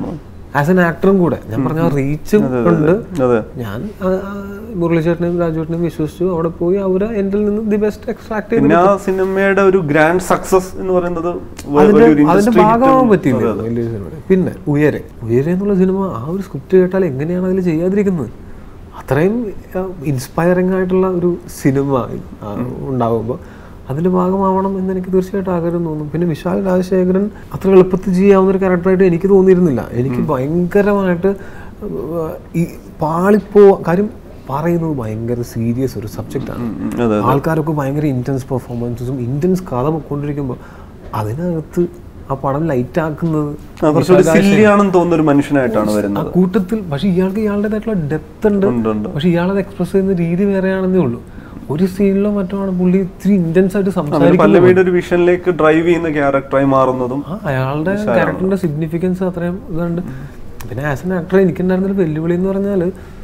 ആസ് എൻ ആക്ടറും കൂടെ ഞാൻ പറഞ്ഞ റീച്ചും ഉണ്ട് അതെ ഞാൻ ആ, ആ, മുരളീചേട്ടനെയും രാജുവേട്ടനെയും വിശ്വസിച്ചു അവിടെ പോയി അവര് എൻ്റെ നിന്ന് ദി ബെസ്റ്റ് എക്സ്ട്രാക്ട് ചെയ്ത് പിന്നെ ആ സിനിമയുടെ ഒരു ഗ്രാൻഡ് സക്സസ് എന്ന് പറയുന്നത് വ- അതിന്റെ വലിയൊരു അതിന്റെ industry hit ഭാഗമാവാൻ ഉം- പറ്റിയില്ല വലിയ സിനിമയുടെ പിന്നെ ഉയരെ ഉയരെ എന്നുള്ള സിനിമ ആ ഒരു സ്ക്രിപ്റ്റ് കേട്ടാൽ എങ്ങനെയാണ് അതിൽ ചെയ്യാതിരിക്കുന്നത് അത്രയും ഇൻസ്പയറിംഗ് ആയിട്ടുള്ള ഒരു സിനിമ ആ, ഉണ്ടാവുമ്പോൾ അതിന്റെ ഭാഗമാവണം എന്ന് എനിക്ക് തീർച്ചയായിട്ടും ആഗ്രഹം തോന്നും പിന്നെ വിശാൽ രാജശേഖരൻ അത്ര എളുപ്പത്തിൽ ചെയ്യാവുന്ന ഒരു ക്യാരക്ടറായിട്ട് എനിക്ക് തോന്നിയിരുന്നില്ല എനിക്ക് ഭയങ്കരമായിട്ട് ഏർ, ഈ പാളിപ്പോ കാര്യം പറയുന്നത് ഭയങ്കര സീരിയസ് ഒരു സബ്ജക്റ്റാണ് ഉം, ഉം, അതെ ആൾക്കാരൊക്കെ ഭയങ്കര ഇന്റൻസ് പെർഫോമൻസസും ഇന്റൻസ് കഥ പൊക്കൊണ്ടിരിക്കുമ്പോൾ അതിനകത്ത് ആ പടം ലൈറ്റ് ആക്കുന്നത് ആ, കുറച്ചുകൂടി സില്ലി ആണെന്ന് തോന്നുന്ന ഒരു മനുഷ്യനായിട്ടാണ് ആ വരുന്നത് കൂട്ടത്തിൽ പക്ഷെ ഇയാൾക്ക് ഇയാളുടേതായിട്ടുള്ള ഡെപ്ത് ഉണ്ട് ഉണ്ട്, ഉണ്ട്. പക്ഷെ ഇയാളത് എക്സ്പ്രസ് ചെയ്യുന്ന രീതി വേറെയാണെന്നേ ഉള്ളൂ ഒരു സീനിലോ മറ്റോ ആണ് പുള്ളി ഇത്തിരി ഇന്റൻസ് ആയിട്ട് അവര് സംസാരിക്കുന്നത് പല്ലവിയുടെ ഒരു വിഷനിലേക്ക് ഡ്രൈവ് ചെയ്യുന്ന ക്യാരക്ടറായി മാറുന്നതും ആ അയാളുടെ ക്യാരക്ടറിന്റെ സിഗ്നിഫിക്കൻസ് അത്രയും ഇതുണ്ട് പിന്നെ ആസ് എൻ ആക്ടർ എനിക്കുണ്ടായിരുന്ന ഒരു വെല്ലുവിളി എന്ന് പറഞ്ഞാൽ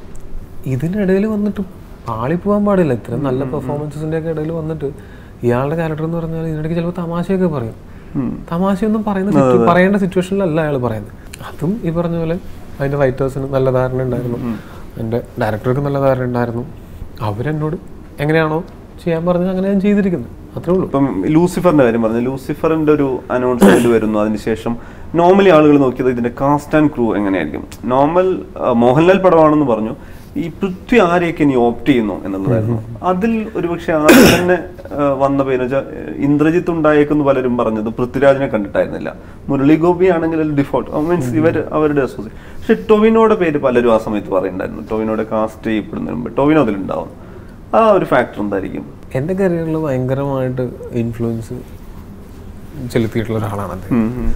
ഇതിനിടയിൽ വന്നിട്ട് പാളിപ്പോവാൻ പാടില്ല ഇത്രയും നല്ല പെർഫോമൻസസിന്റെ ഒക്കെ ഇടയിൽ വന്നിട്ട് ഇയാളുടെ ക്യാരക്ടർ എന്ന് പറഞ്ഞാൽ ഇതിനിടയ്ക്ക് ചിലപ്പോൾ തമാശയൊക്കെ പറയും ഉം. തമാശയൊന്നും പറയുന്ന situ- പറയേണ്ട സിറ്റുവേഷനിലല്ല അയാൾ പറയുന്നത് അതും ഈ പറഞ്ഞ പോലെ അതിന്റെ റൈറ്റേഴ്സിന് നല്ല ധാരണ ഉണ്ടായിരുന്നു എൻ്റെ ഡയറക്ടർക്ക് നല്ല ധാരണ ഉണ്ടായിരുന്നു അവരെന്നോട് എങ്ങനെയാണോ ചെയ്യാൻ പറഞ്ഞത് അങ്ങനെ ഞാൻ ചെയ്തിരിക്കുന്നത് അത്രേ ഉള്ളൂ ഇപ്പം ലൂസിഫറിന്റെ കാര്യം പറഞ്ഞു ലൂസിഫറിന്റെ ഒരു അനൗൺസ്മെന്റ് വരുന്നു അതിനുശേഷം നോർമലി ആളുകൾ നോക്കിയത് ഇതിന്റെ കാസ്റ്റ് ആൻഡ് ക്രൂ എങ്ങനെയായിരിക്കും നോർമൽ മോഹൻലാൽ പടമാണെന്ന് പറഞ്ഞു ഈ പൃഥ്വി ആരെയൊക്കെ ഇനി ഓപ്റ്റ് ചെയ്യുന്നു എന്നുള്ളതായിരുന്നു അതിൽ ഒരുപക്ഷെ ആദ്യം തന്നെ ആ, വന്ന പേര് വെച്ചാൽ ഇന്ദ്രജിത്ത് ഉണ്ടായേക്കെന്ന് പലരും പറഞ്ഞത് പൃഥ്വിരാജിനെ കണ്ടിട്ടായിരുന്നില്ല മുരളി ഗോപി ആണെങ്കിൽ ഡിഫോൾട്ട് മീൻസ് ഇവർ അവരുടെ അസോസിയേറ്റ് പക്ഷെ ടൊവിനോയുടെ പേര് പലരും ആ സമയത്ത് പറയുന്നുണ്ടായിരുന്നു ടൊവിനോയുടെ കാസ്റ്റ് ചെയ്യപ്പെടുന്നതിന് മുമ്പ് ടൊവിനോ അതിലുണ്ടാവും ആ ഒരു ഫാക്ടർ എന്തായിരിക്കും എൻ്റെ കരിയറിൽ ഭയങ്കരമായിട്ട് ഇൻഫ്ലുവൻസ് ചെലുത്തിയിട്ടുള്ള ഒരാളാണ് അദ്ദേഹം ഉം, ഉം.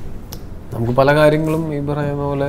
നമുക്ക് പല കാര്യങ്ങളും ഈ പറയുന്ന പോലെ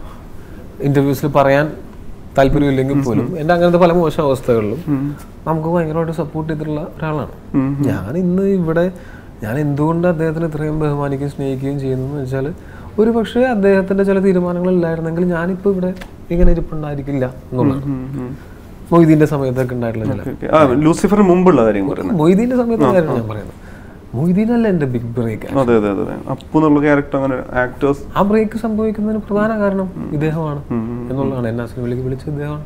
ഇൻ്റർവ്യൂസിൽ പറയാൻ താല്പര്യമില്ലെങ്കിൽ പോലും എൻ്റെ അങ്ങനത്തെ പല മോശം അവസ്ഥകളിലും നമുക്ക് ഭയങ്കരമായിട്ട് സപ്പോർട്ട് ചെയ്തിട്ടുള്ള ഒരാളാണ് ഉം. ഞാൻ ഇന്ന് ഇവിടെ ഞാൻ എന്തുകൊണ്ട് അദ്ദേഹത്തിന് ഇത്രയും ബഹുമാനിക്കുകയും സ്നേഹിക്കുകയും ചെയ്യുന്നതെന്ന് വെച്ചാൽ ഒരു പക്ഷേ അദ്ദേഹത്തിൻ്റെ ചില തീരുമാനങ്ങളില്ലായിരുന്നെങ്കിൽ ഞാനിപ്പോൾ ഇവിടെ ഇങ്ങനെ ഇരിപ്പുണ്ടായിരിക്കില്ല എന്നുള്ളതാണ് ഉം, ഉം. മൊയ്തീൻ്റെ സമയത്തൊക്കെ ഉണ്ടായിട്ടുള്ള ചില ഓക്കേ, ഓക്കേ. ആ ലൂസിഫറിന് മുമ്പുള്ള കാര്യം പറയുന്നത് മൊയ്തീൻ്റെ സമയത്തുള്ള കാര്യം ഞാൻ പറയുന്നത് മൊയ്തീനല്ല എൻ്റെ ബിഗ് ബ്രേക്ക് അതെ അതെ അതെ അപ്പു എന്നുള്ള ക്യാരക്ടർ അങ്ങനെ ആക്ടേഴ്സ് ആ ബ്രേക്ക് സംഭവിക്കുന്നതിന് പ്രധാന കാരണം ഇദ്ദേഹമാണ് എന്നുള്ളതാണ് എന്നെ ആ സിനിമയിലേക്ക് വിളിച്ചത് ഇദ്ദേഹമാണ്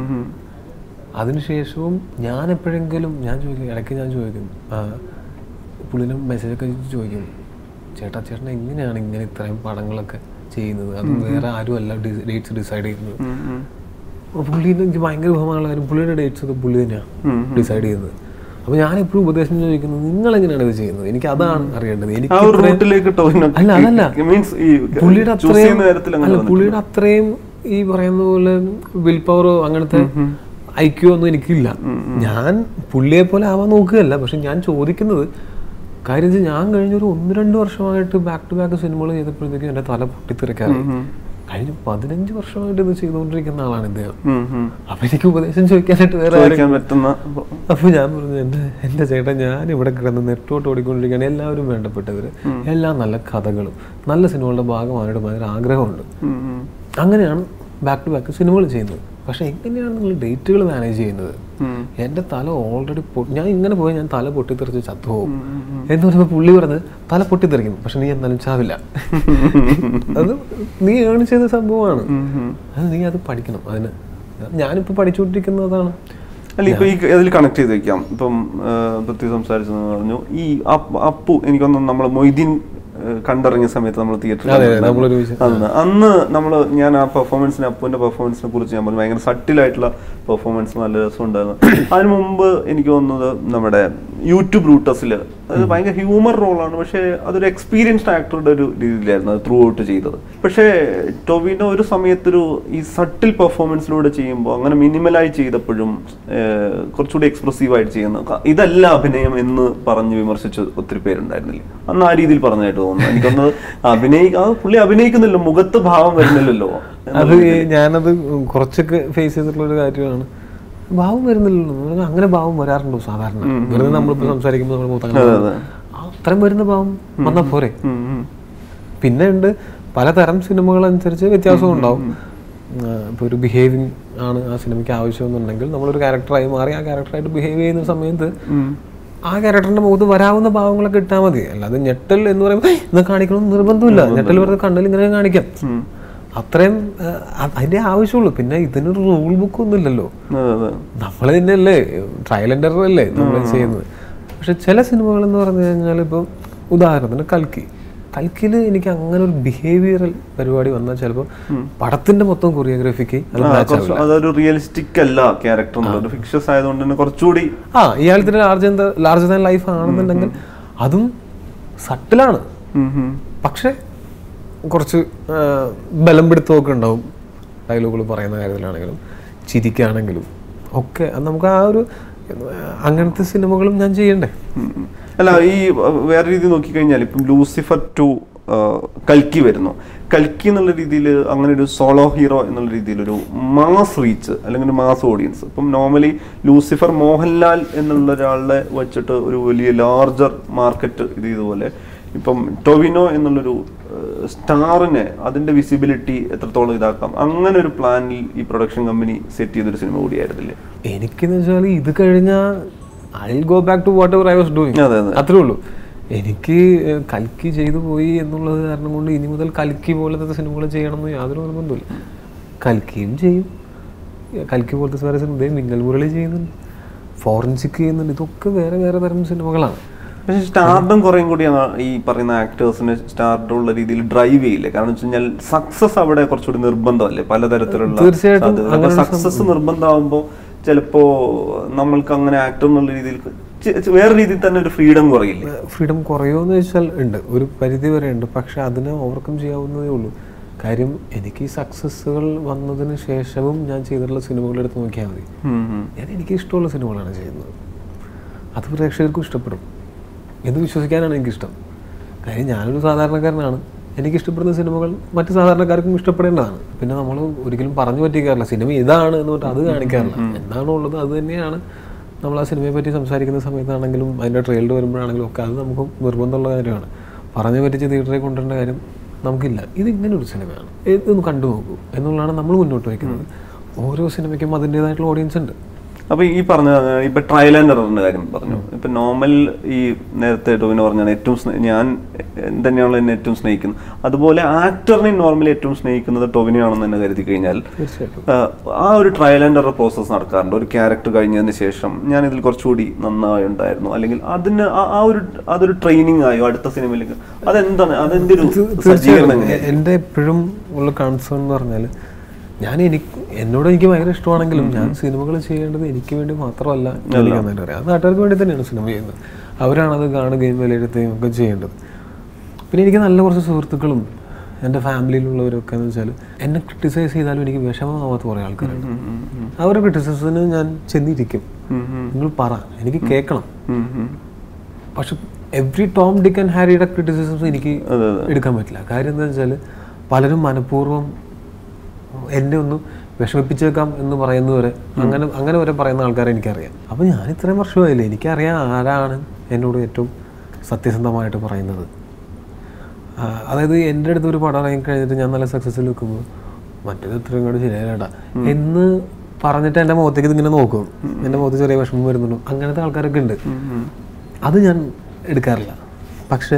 അതിനുശേഷവും ഞാൻ എപ്പോഴെങ്കിലും ഞാൻ ചോദിക്കും ഇടയ്ക്ക് ഞാൻ ചോദിക്കും ആ, പുള്ളിനെ മെസ്സേജൊക്കെ ചോദിക്കും ചേട്ടാ ചേട്ടൻ എങ്ങനെയാണ് ഇങ്ങനെ ഇത്രയും പടങ്ങളൊക്കെ ചെയ്യുന്നത് അതും വേറെ ആരും അല്ല ഡേറ്റ്സ് ഡിസൈഡ് ചെയ്യുന്നത് അപ്പോൾ പുള്ളീനെ എനിക്ക് ഭയങ്കര ബഹുമാനമുള്ള കാര്യം പുള്ളിയുടെ ഡേറ്റ്സ് ഒക്കെ പുള്ളി തന്നെയാണ് ഡിസൈഡ് ചെയ്യുന്നത് അപ്പോൾ ഞാൻ എപ്പോഴും ഉപദേശം ചോദിക്കുന്നത് നിങ്ങൾ എങ്ങനെയാണ് ഇത് ചെയ്യുന്നത് എനിക്ക് അതാണ് അറിയേണ്ടത് ആ എനിക്ക് ഒരു റൂട്ടിലേക്ക് ടോവിനോ അല്ല, അതല്ല. മീൻസ് ഈ പുള്ളിയുടെ choose അത്രയും ചെയ്യുന്ന കാര്യത്തിൽ അങ്ങനെ അല്ല പുള്ളിയുടെ അത്രയും ഈ പറയുന്ന പോലെ വിൽ പവറോ അങ്ങനത്തെ ഐക്യോ ഒന്നും എനിക്കില്ല ഞാൻ പുള്ളിയെ പോലെ ആവാൻ നോക്കുകയല്ല പക്ഷെ ഞാൻ ചോദിക്കുന്നത് കാര്യം വെച്ചാൽ ഞാൻ കഴിഞ്ഞൊരു ഒന്ന് രണ്ട് വർഷമായിട്ട് ബാക്ക് ടു ബാക്ക് സിനിമകൾ ചെയ്തപ്പോഴത്തേക്കും എൻ്റെ തല പൊട്ടിത്തെറിക്കാറായി കഴിഞ്ഞ പതിനഞ്ച് വർഷമായിട്ട് ഇത് ചെയ്തുകൊണ്ടിരിക്കുന്ന ആളാണ് ഇദ്ദേഹം ഉം, ഉം. അപ്പൊ എനിക്ക് ഉപദേശം ചോദിക്കാനായിട്ട് വേറെ ആരും ചോദിക്കാൻ പറ്റുന്ന അപ്പൊ ഞാൻ പറഞ്ഞു എൻ്റെ എൻ്റെ ചേട്ടൻ ഞാൻ ഇവിടെ കിടന്ന് നെട്ടോട്ട് ഓടിക്കൊണ്ടിരിക്കുകയാണ് എല്ലാവരും വേണ്ടപ്പെട്ടവർ എല്ലാം നല്ല കഥകളും നല്ല സിനിമകളുടെ ഭാഗമായിട്ട് ഭയങ്കര ആഗ്രഹമുണ്ട് ഉം, ഉം. അങ്ങനെയാണ് ബാക്ക് ടു ബാക്ക് സിനിമകൾ ചെയ്യുന്നത് പക്ഷെ എങ്ങനെയാണ് നിങ്ങൾ ഡേറ്റുകൾ മാനേജ് ചെയ്യുന്നത് ഉം. എൻ്റെ തല ഓൾറെഡി ഞാൻ ഇങ്ങനെ പോയി ഞാൻ തല പൊട്ടിത്തെറിച്ച് ചത്തുപോകും എന്ന് പറയുമ്പോൾ പുള്ളി പറഞ്ഞത് തല പൊട്ടിത്തെറിക്കും പക്ഷെ നീ എന്നാലും ചാവില്ല അത് നീ ഏൺ ചെയ്ത സംഭവമാണ് അത് നീ അത് പഠിക്കണം അതിന് ഞാനിപ്പോൾ പഠിച്ചുകൊണ്ടിരിക്കുന്നതാണ് അല്ല ഇപ്പൊ ഈ അതിൽ കണക്ട് ചെയ്ത് വെക്കാം ഇപ്പം ആ, പൃഥ്വി സംസാരിച്ചെന്ന് പറഞ്ഞു ഈ അപ്പ്- അപ്പു എനിക്കൊന്ന് നമ്മൾ മൊയ്തീൻ ആ, കണ്ടിറങ്ങിയ സമയത്ത് നമ്മൾ അതെ അതെ തിയേറ്ററിൽ നമ്മളൊരു വിഷയം അന്ന് അന്ന് നമ്മൾ ഞാൻ ആ പെർഫോമൻസിനെ അപ്പുവിന്റെ പെർഫോമൻസിനെ കുറിച്ച് ഞാൻ പറഞ്ഞു ഭയങ്കര സട്ടിലായിട്ടുള്ള പെർഫോമൻസ് നല്ല രസമുണ്ടായിരുന്നു അതിന് മുമ്പ് എനിക്ക് തോന്നുന്നത് നമ്മുടെ യൂട്യൂബ് റൂട്ടസിൽ അത് ഭയങ്കര ഹ്യൂമർ റോളാണ് പക്ഷേ അതൊരു എക്സ്പീരിയൻസ്ഡ് ആക്ടറുടെ ഒരു രീതിയിലായിരുന്നു അത് ത്രൂ ഔട്ട് ചെയ്തത് പക്ഷേ ടൊവിനോ ഒരു സമയത്തൊരു ഈ സട്ടിൽ പെർഫോമൻസിലൂടെ ചെയ്യുമ്പോൾ അങ്ങനെ മിനിമലായി ചെയ്തപ്പോഴും ഏഹ്, കുറച്ചുകൂടി എക്സ്പ്രസീവ് ആയിട്ട് ചെയ്യുന്നു ക- ഇതല്ല അഭിനയം എന്ന് പറഞ്ഞ് വിമർശിച്ച് ഒത്തിരി പേരുണ്ടായിരുന്നില്ലേ അന്ന് ആ രീതിയിൽ പറഞ്ഞതായിട്ട് തോന്നുന്നു എനിക്കൊന്ന് അഭിനയി ആ പുള്ളി അഭിനയിക്കുന്നില്ല മുഖത്ത് ഭാവം വരുന്നില്ലല്ലോ അത് ഈ ഞാനത് കുറച്ചൊക്കെ ഫേസ് ചെയ്തിട്ടുള്ള ഒരു കാര്യമാണ് ഭാവം വരുന്നില്ലല്ലോ എന്ന് പറഞ്ഞാൽ അങ്ങനെ ഭാവം വരാറുണ്ടോ സാധാരണ വെറുതെ നമ്മളിപ്പോൾ സംസാരിക്കുമ്പോൾ നമ്മുടെ മുഖത്ത് അങ്ങനെ അതെ. ആ, അത്രയും വരുന്ന ഭാവം വന്നാൽ പോരെ ഉം, ഉം. പിന്നെ ഉണ്ട് പലതരം സിനിമകളനുസരിച്ച് വ്യത്യാസവും ഉണ്ടാവും ഇപ്പോൾ ഒരു ബിഹേവിങ് ആണ് ആ സിനിമയ്ക്ക് ആവശ്യമെന്നുണ്ടെങ്കിൽ നമ്മളൊരു ക്യാരക്ടറായി മാറി ആ ക്യാരക്ടറായിട്ട് ബിഹേവ് ചെയ്യുന്ന സമയത്ത് ആ ക്യാരക്ടറിന്റെ മുഖത്ത് വരാവുന്ന ഭാവങ്ങളൊക്കെ ഇട്ടാൽ മതി അല്ലാതെ ഞെട്ടൽ എന്ന് പറയുമ്പോൾ ഇന്ന് കാണിക്കണമെന്ന് നിർബന്ധമില്ല ഞെട്ടൽ വെറുതെ കണ്ണിൽ ഇങ്ങനെ കാണിക്കാം അത്രയും ആ, അ- അതിന്റെ ആവശ്യമുള്ളൂ പിന്നെ ഇതിനൊരു റൂൾ ബുക്ക് ഒന്നും ഇല്ലല്ലോ അതെ അതെ നമ്മൾ തന്നെയല്ലേ ട്രയൽ ആൻഡ് എറർ അല്ലേ നമ്മൾ ചെയ്യുന്നത് പക്ഷെ ചില സിനിമകൾ എന്ന് പറഞ്ഞു കഴിഞ്ഞാൽ ഇപ്പം ഉദാഹരണത്തിന് കൽക്കി കൽക്കിയിൽ എനിക്ക് അങ്ങനെ ഒരു ബിഹേവിയറൽ പരിപാടി വന്നാൽ ചിലപ്പോൾ പടത്തിന്റെ മൊത്തം കൊറിയോഗ്രാഫിക്ക് അത് ആ, match കുറച്ച് അതൊരു റിയലിസ്റ്റിക് അല്ല ക്യാരക്ടർ എന്നുള്ളത് ഫിക്ഷസ് ആയതുകൊണ്ട് തന്നെ കുറച്ചുകൂടി ആ ഇയാളത്തിന് ലാർജ് ലാർജ് ദാൻ ലൈഫ് ആണെന്നുണ്ടെങ്കിൽ അതും സട്ടിലാണ് ഉം, ഉം. പക്ഷെ കുറച്ച് ആ, ബലം പിടുത്തമൊക്കെ ഉണ്ടാവും ഡയലോഗുകൾ പറയുന്ന കാര്യത്തിലാണെങ്കിലും ചിരിക്കാണെങ്കിലും ഒക്കെ അത് നമുക്ക് ആ ഒരു ആ, അങ്ങനത്തെ സിനിമകളും ഞാൻ ചെയ്യണ്ടേ ഉം, ഉം. അല്ല ഈ അഹ്, വേറെ രീതി നോക്കിക്കഴിഞ്ഞാൽ ഇപ്പം ലൂസിഫർ ടു കൽക്കി വരുന്നു കൽക്കി എന്നുള്ള രീതിയിൽ അങ്ങനെ ഒരു സോളോ ഹീറോ എന്നുള്ള രീതിയിൽ ഒരു മാസ് റീച്ച് അല്ലെങ്കിൽ ഒരു മാസ് ഓഡിയൻസ് ഇപ്പം നോർമലി ലൂസിഫർ മോഹൻലാൽ എന്നുള്ള ഒരാളെ വെച്ചിട്ട് ഒരു വലിയ ലാർജർ മാർക്കറ്റ് ഇത് ഇതുപോലെ ഇപ്പം ടൊവിനോ എന്നുള്ളൊരു സ്റ്റാറിനെ അതിന്റെ വിസിബിലിറ്റി എത്രത്തോളം ഇതാക്കാം അങ്ങനെ ഒരു പ്ലാനിൽ ഈ പ്രൊഡക്ഷൻ കമ്പനി സെറ്റ് ചെയ്തൊരു സിനിമ കൂടിയായിരുന്നില്ലേ എനിക്കെന്ന് വെച്ചാൽ ഇത് കഴിഞ്ഞാൽ I go back to whatever I was doing അതെ അതെ അത്രേ ഉള്ളൂ എനിക്ക് ഏഹ്, കൽക്കി ചെയ്തു പോയി എന്നുള്ളത് കാരണം കൊണ്ട് ഇനി മുതൽ കൽക്കി പോലത്തെ സിനിമകൾ ചെയ്യണമെന്ന് യാതൊരു നിർബന്ധമില്ല കൽക്കിയും ചെയ്യും ഏഹ്, കൽക്കി പോലത്തെ വേറെ സിനിമ ഇതേ മിന്നൽ മുരളി ചെയ്യുന്നുണ്ട് ഫോറൻസിക് ചെയ്യുന്നുണ്ട് ഇതൊക്കെ വേറെ വേറെ തരം സിനിമകളാണ് പക്ഷെ സ്റ്റാർഡം കുറേം കൂടി ആ ഈ പറയുന്ന ആക്ടേഴ്സിന് സ്റ്റാർഡം ഉള്ള രീതിയിൽ ഡ്രൈവ് ചെയ്യില്ലേ കാരണം വെച്ച് കഴിഞ്ഞാൽ സക്സസ് അവിടെ കുറച്ചുകൂടി നിർബന്ധമല്ലേ പലതരത്തിലുള്ള തീർച്ചയായിട്ടും അങ്ങനെ ഒരു സക്സസ് നിർബന്ധമാകുമ്പോൾ ചിലപ്പോ നമ്മൾക്ക് അങ്ങനെ ആക്ടർ എന്നുള്ള രീതിയിൽ ചെ- ചെ- വേറെ രീതിയിൽ തന്നെ ഒരു ഫ്രീഡം കുറയില്ലേ ഫ്രീഡം കുറയുമെന്ന് വെച്ചാൽ ഉണ്ട് ഒരു പരിധി വരെ ഉണ്ട് പക്ഷെ അതിനെ ഓവർകം ചെയ്യാവുന്നതേ ഉള്ളൂ കാര്യം എനിക്ക് ഈ സക്സസ്സുകൾ വന്നതിന് ശേഷവും ഞാൻ ചെയ്തിട്ടുള്ള സിനിമകൾ എടുത്ത് നോക്കിയാൽ മതി ഉം, ഉം. ഞാൻ എനിക്ക് ഇഷ്ടമുള്ള സിനിമകളാണ് ചെയ്യുന്നത് അത് പ്രേക്ഷകർക്കും ഇഷ്ടപ്പെടും എന്ന് വിശ്വസിക്കാനാണ് എനിക്കിഷ്ടം കാര്യം ഞാനൊരു സാധാരണക്കാരനാണ് എനിക്ക് ഇഷ്ടപ്പെടുന്ന സിനിമകൾ മറ്റു സാധാരണക്കാർക്കും ഇഷ്ടപ്പെടേണ്ടതാണ് പിന്നെ നമ്മൾ ഒരിക്കലും പറഞ്ഞു പറ്റിക്കാറില്ല സിനിമ ഇതാണ് എന്ന് പറഞ്ഞിട്ട് അത് കാണിക്കാറില്ല എന്താണോ ഉള്ളത് അത് തന്നെയാണ് നമ്മൾ ആ സിനിമയെ പറ്റി സംസാരിക്കുന്ന സമയത്താണെങ്കിലും അതിൻ്റെ ട്രെയിലർ വരുമ്പോഴാണെങ്കിലും ഒക്കെ അത് നമുക്ക് നിർബന്ധമുള്ള കാര്യമാണ് പറഞ്ഞു പറ്റിച്ച് തിയേറ്ററിൽ കൊണ്ടുവരേണ്ട കാര്യം നമുക്കില്ല ഇത് ഇങ്ങനെ ഒരു സിനിമയാണ് ഇതൊന്ന് കണ്ടു നോക്കൂ എന്നുള്ളതാണ് നമ്മൾ മുന്നോട്ട് വയ്ക്കുന്നത് ഓരോ സിനിമയ്ക്കും അതിൻ്റെതായിട്ടുള്ള ഓഡിയൻസ് ഉണ്ട് അപ്പൊ ഈ പറഞ്ഞ ഇപ്പൊ ട്രയൽ ആൻഡ് എററിന്റെ കാര്യം പറഞ്ഞു ഇപ്പൊ നോർമൽ ഈ നേരത്തെ ടോവിന് പറഞ്ഞാണ് ഏറ്റവും സ്നേ- ഞാൻ തന്നെയാണല്ലോ എന്നെ ഏറ്റവും സ്നേഹിക്കുന്നത് അതുപോലെ ആക്ടറിനെ നോർമലി ഏറ്റവും സ്നേഹിക്കുന്നത് ടോവിനെയാണെന്ന് തന്നെ കരുതി കഴിഞ്ഞാൽ തീർച്ചയായിട്ടും ആഹ് ആ ഒരു ട്രയൽ ആൻഡ് എറർ പ്രോസസ്സ് നടക്കാറുണ്ട് ഒരു ക്യാരക്ടർ കഴിഞ്ഞതിന് ശേഷം ഞാൻ ഇതിൽ കുറച്ചുകൂടി നന്നായി ഉണ്ടായിരുന്നു അല്ലെങ്കിൽ അതിന് ആ- ആ ഒരു അതൊരു ട്രെയിനിങ് ആയോ അടുത്ത സിനിമയിലേക്ക് അതെന്താണ് അതെന്റെ ഒരു സജ്ജീകരണം എങ്ങനെയാ? എൻ്റെ എപ്പോഴും ഉള്ള കൺസേൺ എന്ന് പറഞ്ഞാൽ ഞാൻ എനിക്ക് എന്നോട് എനിക്ക് ഭയങ്കര ഇഷ്ടമാണെങ്കിലും ഞാൻ സിനിമകൾ ചെയ്യേണ്ടത് എനിക്ക് വേണ്ടി മാത്രമല്ല എനിക്ക് നന്നായിട്ട് അറിയാം അത് നാട്ടുകാർക്ക് വേണ്ടി തന്നെയാണ് സിനിമ ചെയ്യുന്നത് അവരാണത് കാണുകയും വിലയിരുത്തുകയും ഒക്കെ ചെയ്യേണ്ടത് പിന്നെ എനിക്ക് നല്ല കുറച്ച് സുഹൃത്തുക്കളും എൻ്റെ ഫാമിലിയിലുള്ളവരൊക്കെ എന്ന് വെച്ചാൽ എന്നെ ക്രിട്ടിസൈസ് ചെയ്താലും എനിക്ക് വിഷമമാവാത്ത കുറേ ആൾക്കാരുണ്ട് ഉം, ഉം, ഉം. അവരുടെ ക്രിറ്റിസിസത്തിന് ഞാൻ ചെന്നിരിക്കും ഉം, ഉം. നിങ്ങൾ പറ എനിക്ക് കേൾക്കണം ഉം, ഉം. പക്ഷെ എവ്രി ടോം ഡിക്ക് ആൻഡ് ഹാരിയുടെ ക്രിറ്റിസിസംസ് എനിക്ക് അതെ അതെ എടുക്കാൻ പറ്റില്ല കാര്യം എന്താ വെച്ചാൽ പലരും മനഃപൂർവ്വം എന്നെ ഒന്ന് വിഷമിപ്പിച്ചേക്കാം എന്ന് പറയുന്നവരെ അങ്ങനെ അങ്ങനെ വരെ പറയുന്ന ആൾക്കാരെ എനിക്കറിയാം അപ്പോൾ ഞാൻ ഇത്രയും വർഷമായില്ലേ എനിക്കറിയാം ആരാണ് എന്നോട് ഏറ്റവും സത്യസന്ധമായിട്ട് പറയുന്നത് ആ, അതായത് എൻ്റെ അടുത്ത് ഒരു പടം ഇറങ്ങി കഴിഞ്ഞിട്ട് ഞാൻ നല്ല സക്സസ്സിൽ വെക്കുമ്പോൾ മറ്റേത് ഇത്രയും കൂടെ ശരിയായിട്ടാ എന്ന് പറഞ്ഞിട്ട് എൻ്റെ മുഖത്തേക്ക് ഇതിങ്ങനെ നോക്കും എൻ്റെ മുഖത്ത് ചെറിയ വിഷമം വരുന്നുണ്ടോ അങ്ങനത്തെ ആൾക്കാരൊക്കെ ഉണ്ട് ഉം, ഉം. അത് ഞാൻ എടുക്കാറില്ല പക്ഷേ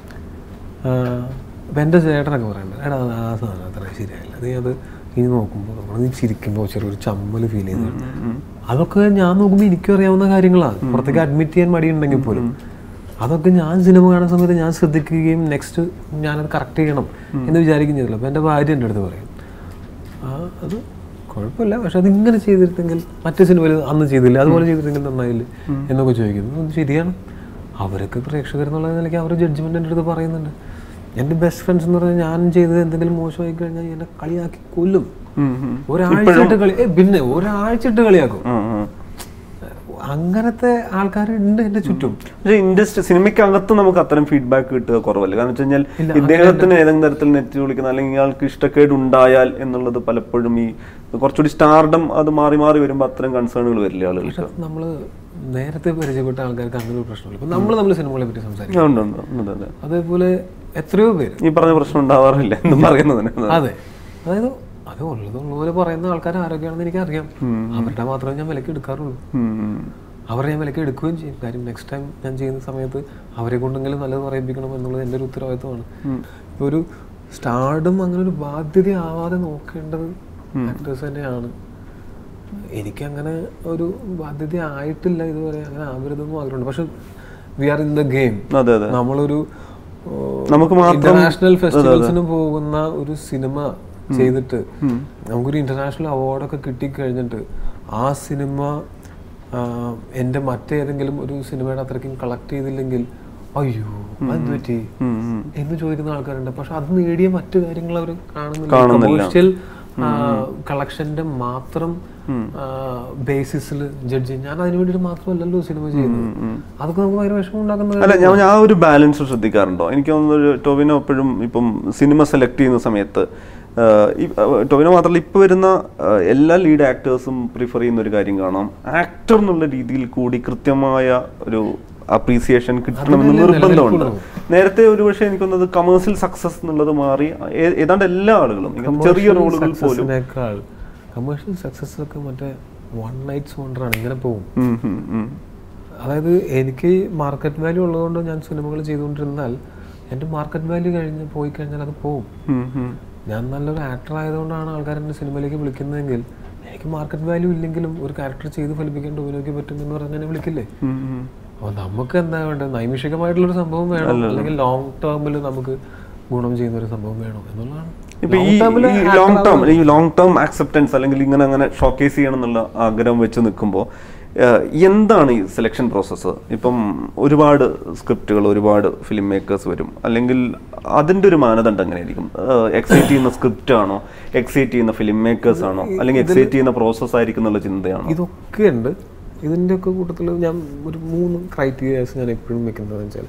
ഇപ്പം എൻ്റെ ചേട്ടനൊക്കെ പറയുന്നുണ്ട് എടാ അത് ആ സാധനം അത്ര ശരിയായില്ല നീ അത് ഇനി നോക്കുമ്പോൾ നമ്മൾ നീ ചിരിക്കുമ്പോൾ ചെറിയൊരു ചമ്മൽ ഫീൽ ചെയ്യുന്നുണ്ട് അതൊക്കെ ഞാൻ നോക്കുമ്പോൾ എനിക്കും അറിയാവുന്ന കാര്യങ്ങളാണ് പുറത്തേക്ക് അഡ്മിറ്റ് ചെയ്യാൻ മടിയുണ്ടെങ്കിൽ പോലും അതൊക്കെ ഞാൻ സിനിമ കാണുന്ന സമയത്ത് ഞാൻ ശ്രദ്ധിക്കുകയും നെക്സ്റ്റ് ഞാനത് കറക്റ്റ് ചെയ്യണം എന്ന് വിചാരിക്കുകയും ചെയ്തില്ല അപ്പോൾ എൻ്റെ ഭാര്യ എൻ്റെ അടുത്ത് പറയും ആ അത് കുഴപ്പമില്ല പക്ഷെ അത് ഇങ്ങനെ ചെയ്തിരുന്നെങ്കിൽ മറ്റു സിനിമയിൽ അന്ന് ചെയ്തില്ല അതുപോലെ ചെയ്തിരുന്നെങ്കിൽ നന്നായില്ലേ എന്നൊക്കെ ചോദിക്കുന്നു അത് ശരിയാണ് അവരൊക്കെ പ്രേക്ഷകർ എന്നുള്ള നിലയ്ക്ക് അവർ ജഡ്ജ്മെന്റ് എൻ്റെ അടുത്ത് പറയുന്നുണ്ട് എൻ്റെ ബെസ്റ്റ് ഫ്രണ്ട്സ് എന്ന് പറഞ്ഞാൽ ഞാൻ ചെയ്തത് എന്തെങ്കിലും മോശമായി കഴിഞ്ഞാൽ എന്നെ കളിയാക്കി കൊല്ലും ഉം, ഉം. ഒരാഴ്ച ഇട്ട് കളി ഏ, പിന്നെ ഒരാഴ്ച ഇട്ട് കളിയാക്കും ആ, ആ. അങ്ങനത്തെ ആൾക്കാരുണ്ട് എൻ്റെ ചുറ്റും പക്ഷേ ഇൻഡസ്ട്രി സിനിമയ്ക്കകത്ത് നമുക്ക് അത്തരം ഫീഡ്ബാക്ക് കിട്ടുക കുറവല്ല കാരണം വെച്ച് കഴിഞ്ഞാൽ ഇദ്ദേഹത്തിന് ഏതെങ്കിലും തരത്തിൽ നെറ്റ് വിളിക്കുന്ന അല്ലെങ്കിൽ ഇയാൾക്ക് ഇഷ്ടക്കേട് ഉണ്ടായാൽ എന്നുള്ളത് പലപ്പോഴും ഈ കുറച്ചുകൂടി സ്റ്റാർഡം അത് മാറി മാറി വരുമ്പോൾ അത്തരം കൺസേണുകൾ വരില്ല ആളുകൾക്ക് നമ്മൾ നേരത്തെ പരിചയപ്പെട്ട ആൾക്കാർക്ക് അങ്ങനെ ഒരു പ്രശ്നമില്ല ഇപ്പം നമ്മൾ നമ്മൾ സിനിമകളെ പറ്റി സംസാരിക്കും ആ, ഉണ്ട് ഉണ്ട് ഉണ്ട്, അതെ അതേപോലെ എത്രയോ പേര് ഈ പറഞ്ഞ പ്രശ്നം ഉണ്ടാവാറില്ല എന്നും പറയുന്നതിന് അതെ അതായത് അത് ഉള്ളത് ഉള്ളതുപോലെ പറയുന്ന ആൾക്കാർ ആരൊക്കെയാണെന്ന് എനിക്കറിയാം അവരുടെ മാത്രമേ ഞാൻ വിലക്ക് എടുക്കാറുള്ളൂ ഉം. അവരെ ഞാൻ വിലക്ക് എടുക്കുകയും ചെയ്യും കാര്യം നെക്സ്റ്റ് ടൈം ഞാൻ ചെയ്യുന്ന സമയത്ത് അവരെ കൊണ്ടെങ്കിലും നല്ലത് പറയിപ്പിക്കണം എന്നുള്ളത് എൻ്റെ ഒരു ഉത്തരവാദിത്വമാണ് ഇപ്പോൾ ഒരു സ്റ്റാർഡും അങ്ങനെ ഒരു ബാധ്യതയാവാതെ നോക്കേണ്ടത് ആക്ടേഴ്സ് തന്നെയാണ് എനിക്കങ്ങനെ ഒരു ബാധ്യത ആയിട്ടില്ല ഇതുവരെ അങ്ങനെ ആവരുതെന്നും ആഗ്രഹമുണ്ട് പക്ഷെ we are in the game അതെ അതെ നമ്മളൊരു നമുക്ക് മാത്രം- ഇന്റർനാഷണൽ ഫെസ്റ്റിവൽസിന് പോകുന്ന ഒരു സിനിമ ചെയ്തിട്ട് നമുക്കൊരു ഇന്റർനാഷണൽ അവാർഡൊക്കെ കിട്ടിക്കഴിഞ്ഞിട്ട് ആ സിനിമ ആ, എൻ്റെ മറ്റേതെങ്കിലും ഒരു സിനിമയുടെ അത്രയ്ക്കും കളക്ട് ചെയ്തില്ലെങ്കിൽ അയ്യോ അത് പറ്റി ഉം, ഉം. എന്ന് ചോദിക്കുന്ന ആൾക്കാരുണ്ട് പക്ഷെ അത് നേടിയ മറ്റു കാര്യങ്ങൾ അവർ കാണുന്നില്ല കാണുന്നില്ല. കൊമേഴ്ഷ്യൽ കളക്ഷന്റെ മാത്രം ബേസിസിൽ ജഡ്ജ് ഞാൻ അതിനു വേണ്ടിയിട്ട് മാത്രമല്ലല്ലോ സിനിമ ചെയ്യുന്നത് അതൊക്കെ നമുക്ക് ഭയങ്കര വിഷമം ഉണ്ടാക്കുന്ന അല്ല ഞാൻ ആ ഒരു ബാലൻസ് ശ്രദ്ധിക്കാറുണ്ടോ എനിക്ക് തോന്നുന്നു ഒരു ടൊവിനോ എപ്പോഴും ഇപ്പം സിനിമ സെലക്ട് ചെയ്യുന്ന സമയത്ത് ആഹ് ഈ ആഹ് ടൊവിനോ മാത്രമല്ല ഇപ്പൊ വരുന്ന ആഹ് എല്ലാ ലീഡ് ആക്ടേഴ്സും പ്രിഫർ ചെയ്യുന്ന ഒരു കാര്യം കാണാം ആക്ടർ എന്നുള്ള രീതിയിൽ കൂടി കൃത്യമായ ഒരു അപ്രീസിയേഷൻ കിട്ടണമെന്ന് അതിനല്ലേ നിർബന്ധമുണ്ട് നിലനിൽക്കുന്നത്. നേരത്തെ ഒരുപക്ഷെ എനിക്ക് തോന്നുന്നത് കമേഴ്സ്യൽ സക്സസ് എന്നുള്ളത് മാറി ഏ- ഏതാണ്ട് എല്ലാ ആളുകളും എനിക്ക് ചെറിയ റോളുകൾ പോലും സക്സസിനേക്കാൾ കമേഴ്ഷ്യൽ സക്സസ് ഒക്കെ മറ്റേ വൺ നൈറ്റ്സ് വണ്ടറാണ് ഇങ്ങനെ പോകും ഉം, ഉം, ഉം. അതായത് എനിക്ക് മാർക്കറ്റ് വാല്യൂ ഉള്ളതുകൊണ്ട് ഞാൻ സിനിമകൾ ചെയ്തുകൊണ്ടിരുന്നാൽ എൻ്റെ മാർക്കറ്റ് വാല്യൂ കഴിഞ്ഞ് പോയി കഴിഞ്ഞാൽ അത് പോകും ഉം, ഉം. ഞാൻ നല്ലൊരു ആക്ടർ ആയതുകൊണ്ടാണ് ആൾക്കാർ എന്നെ സിനിമയിലേക്ക് വിളിക്കുന്നതെങ്കിൽ എനിക്ക് മാർക്കറ്റ് വാല്യൂ ഇല്ലെങ്കിലും ഒരു ക്യാരക്ടർ ചെയ്ത് ഫലിപ്പിക്കാൻ ടോവിനോയ്ക്ക് പറ്റും എന്ന് പറഞ്ഞാൽ എന്നെ വിളിക്കില്ലേ ഉം, ഉം. അപ്പോൾ നമുക്ക് എന്താ വേണ്ടത് നൈമിഷികമായിട്ടുള്ളൊരു സംഭവം വേണം അല്ലെങ്കിൽ ലോങ് ടേമിൽ നമുക്ക് ഗുണം ചെയ്യുന്ന ഒരു സംഭവം വേണം എന്നുള്ളതാണ് ഇപ്പൊ ഈ ലോങ് ടേം ഈ ലോങ് ടേം ആക്സെപ്റ്റൻസ് അല്ലെങ്കിൽ ഇങ്ങനെ അങ്ങനെ ഷോക്കേസ് ചെയ്യണം എന്നുള്ള ആഗ്രഹം വെച്ച് നിൽക്കുമ്പോൾ എന്താണ് ഈ സെലക്ഷൻ പ്രോസസ്സ് ഇപ്പം ഒരുപാട് സ്ക്രിപ്റ്റുകൾ ഒരുപാട് ഫിലിം മേക്കേഴ്സ് വരും അല്ലെങ്കിൽ അതിന്റെ ഒരു മാനദണ്ഡം എങ്ങനെയായിരിക്കും എക്സൈറ്റ് ചെയ്യുന്ന സ്ക്രിപ്റ്റ് ആണോ എക്സൈറ്റ് ചെയ്യുന്ന ഫിലിം മേക്കേഴ്സ് ആണോ അല്ലെങ്കിൽ എക്സൈറ്റ് ചെയ്യുന്ന പ്രോസസ്സ് ആയിരിക്കും എന്നുള്ള ചിന്തയാണോ ഇതൊക്കെ ഉണ്ട് ഇതിൻ്റെയൊക്കെ കൂട്ടത്തിൽ ഞാൻ ഒരു മൂന്ന് ക്രൈറ്റീരിയാസ് ഞാൻ എപ്പോഴും വെക്കുന്നത് വെച്ചാൽ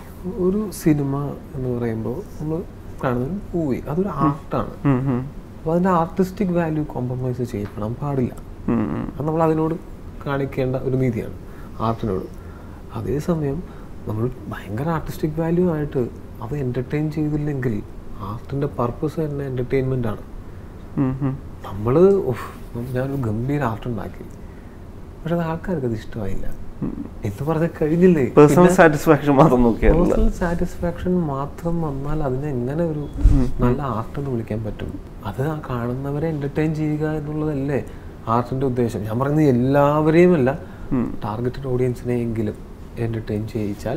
ഒരു സിനിമ എന്ന് പറയുമ്പോൾ നമ്മൾ കാണുന്നത് മൂവി അതൊരു ആർട്ടാണ് ഉം, ഉം. അപ്പോൾ അതിൻ്റെ ആർട്ടിസ്റ്റിക് വാല്യൂ കോംപ്രമൈസ് ചെയ്യപ്പെടാൻ പാടില്ല ഉം, ഉം. അത് നമ്മൾ അതിനോട് കാണിക്കേണ്ട ഒരു നീതിയാണ് ആർട്ടിനോട് അതേസമയം നമ്മൾ ഭയങ്കര ആർട്ടിസ്റ്റിക് വാല്യൂ ആയിട്ട് അത് എൻ്റർടൈൻ ചെയ്തില്ലെങ്കിൽ ആർട്ടിൻ്റെ പർപ്പസ് തന്നെ എൻ്റർടൈൻമെൻ്റ് ആണ് ഉം, ഉം. നമ്മൾ ഞാനൊരു ഗംഭീര ആർട്ട് ഉണ്ടാക്കി പക്ഷെ അത് ആൾക്കാർക്ക് അത് ഇഷ്ടമായില്ല എന്ന് പറഞ്ഞാൽ കഴിഞ്ഞില്ലേ പേഴ്സണൽ സാറ്റിസ്ഫാക്ഷൻ മാത്രം നോക്കിയാലല്ല പേഴ്സണൽ സാറ്റിസ്ഫാക്ഷൻ മാത്രം വന്നാൽ അതിനെ എങ്ങനെ ഒരു നല്ല ആർട്ട് എന്ന് വിളിക്കാൻ പറ്റും അത് ആ കാണുന്നവരെ എന്റർടൈൻ ചെയ്യുക എന്നുള്ളതല്ലേ ആർട്ടിന്റെ ഉദ്ദേശം ഞാൻ പറയുന്നത് എല്ലാവരെയും അല്ല ടാർഗറ്റഡ് ഓഡിയൻസിനെയെങ്കിലും എന്റർടൈൻ ചെയ്യിച്ചാൽ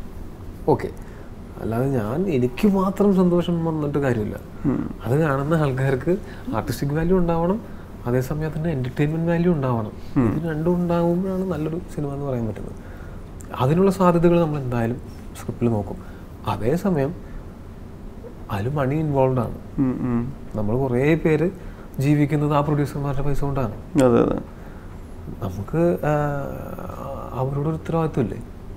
ഓക്കെ അല്ലാതെ ഞാൻ എനിക്ക് മാത്രം സന്തോഷം വന്നിട്ട് കാര്യമില്ല അത് കാണുന്ന ആൾക്കാർക്ക് ആർട്ടിസ്റ്റിക് വാല്യൂ ഉണ്ടാവണം അതേസമയം തന്നെ എന്റർടൈൻമെന്റ് വാല്യൂ ഉണ്ടാവണം ഇത് രണ്ടും ഉണ്ടാകുമ്പോഴാണ് നല്ലൊരു സിനിമ എന്ന് പറയാൻ പറ്റുന്നത് അതിനുള്ള സാധ്യതകൾ നമ്മൾ എന്തായാലും സ്ക്രിപ്റ്റിൽ നോക്കും അതേസമയം അതിൽ മണി ഇൻവോൾവ് ആണ് ഉം, ഉം. നമ്മൾ കുറേ പേര് ജീവിക്കുന്നത് ആ പ്രൊഡ്യൂസർമാരുടെ പൈസ കൊണ്ടാണ് അതെ അതെ നമുക്ക് ആ, അവരോടൊരു ഉത്തരവാദിത്വമില്ലേ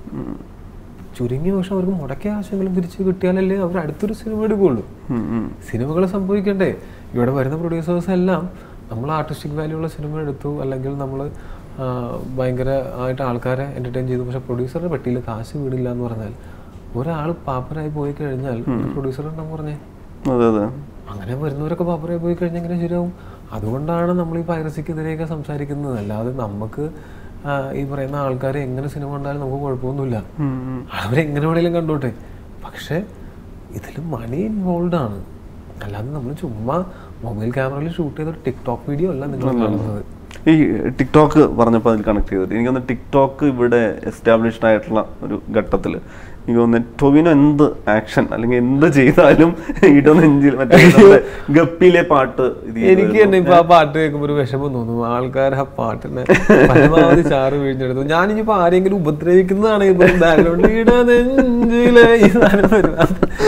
ചുരുങ്ങിയ പക്ഷെ അവർക്ക് മുടക്കിയ ആശയങ്ങളും തിരിച്ച് കിട്ടിയാലല്ലേ അവർ അടുത്തൊരു സിനിമ എടുക്കുകയുള്ളൂ ഉം, ഉം. സിനിമകൾ സംഭവിക്കണ്ടേ ഇവിടെ വരുന്ന പ്രൊഡ്യൂസേഴ്സ് എല്ലാം നമ്മൾ ആർട്ടിസ്റ്റിക് വാല്യൂ ഉള്ള സിനിമ എടുത്തു അല്ലെങ്കിൽ നമ്മൾ ഭയങ്കര ആയിട്ട് ആൾക്കാരെ എൻ്റർടൈൻ ചെയ്തു പക്ഷെ പ്രൊഡ്യൂസറുടെ പെട്ടിയിൽ കാശ് വീടില്ല എന്ന് പറഞ്ഞാൽ ഒരാൾ പാപ്പരായി പോയി കഴിഞ്ഞാൽ പ്രൊഡ്യൂസർ ഉണ്ടാവും പറഞ്ഞേ അതെ അതെ അങ്ങനെ വരുന്നവരൊക്കെ പാപ്പരായി പോയി കഴിഞ്ഞാൽ എങ്ങനെ ശരിയാവും അതുകൊണ്ടാണ് നമ്മൾ ഈ പൈറസിക്കെതിരെയൊക്കെ സംസാരിക്കുന്നത് അല്ലാതെ നമുക്ക് ആ, ഈ പറയുന്ന ആൾക്കാർ എങ്ങനെ സിനിമ ഉണ്ടായാലും നമുക്ക് കുഴപ്പമൊന്നുമില്ല ഉം, ഉം. അവരെങ്ങനെ വേണേലും കണ്ടോട്ടെ പക്ഷെ ഇതിൽ മണി ഇൻവോൾവ് ആണ് അല്ലാതെ നമ്മൾ ചുമ്മാ മൊബൈൽ ക്യാമറയിൽ ഷൂട്ട് ചെയ്ത ഒരു ടിക്ടോക്ക് വീഡിയോ അല്ല നിങ്ങൾ കാണുന്നത് ഈ ടിക്ടോക്ക് പറഞ്ഞപ്പോൾ അതിൽ കണക്ട് ചെയ്തിട്ട് എനിക്ക് തോന്നുന്നു ടിക്ടോക്ക് ഇവിടെ എസ്റ്റാബ്ലിഷ്ഡ് ആയിട്ടുള്ള ഒരു ഘട്ടത്തിൽ എനിക്ക് തോന്നുന്നു ടൊവിനോ എന്ത് ആക്ഷൻ അല്ലെങ്കിൽ എന്ത് ചെയ്താലും ഇടനെഞ്ചിൽ മറ്റേ നമ്മുടെ ഗപ്പിയിലെ പാട്ട് ഇത് ചെയ്ത് എനിക്ക് തന്നെ ഇപ്പൊ ആ പാട്ട് കേൾക്കുമ്പോൾ ഒരു വിഷമം തോന്നും ആൾക്കാർ ആ പാട്ടിനെ പരമാവധി ചാറ് വീഴ്ചെടുത്തു ഞാനിപ്പോ ആരെങ്കിലും ഉപദ്രവിക്കുന്നതാണ് ബാക്ക്ഗ്രൗണ്ടിൽ ഇടനെഞ്ചിലെ ഈ സാധനം വരും.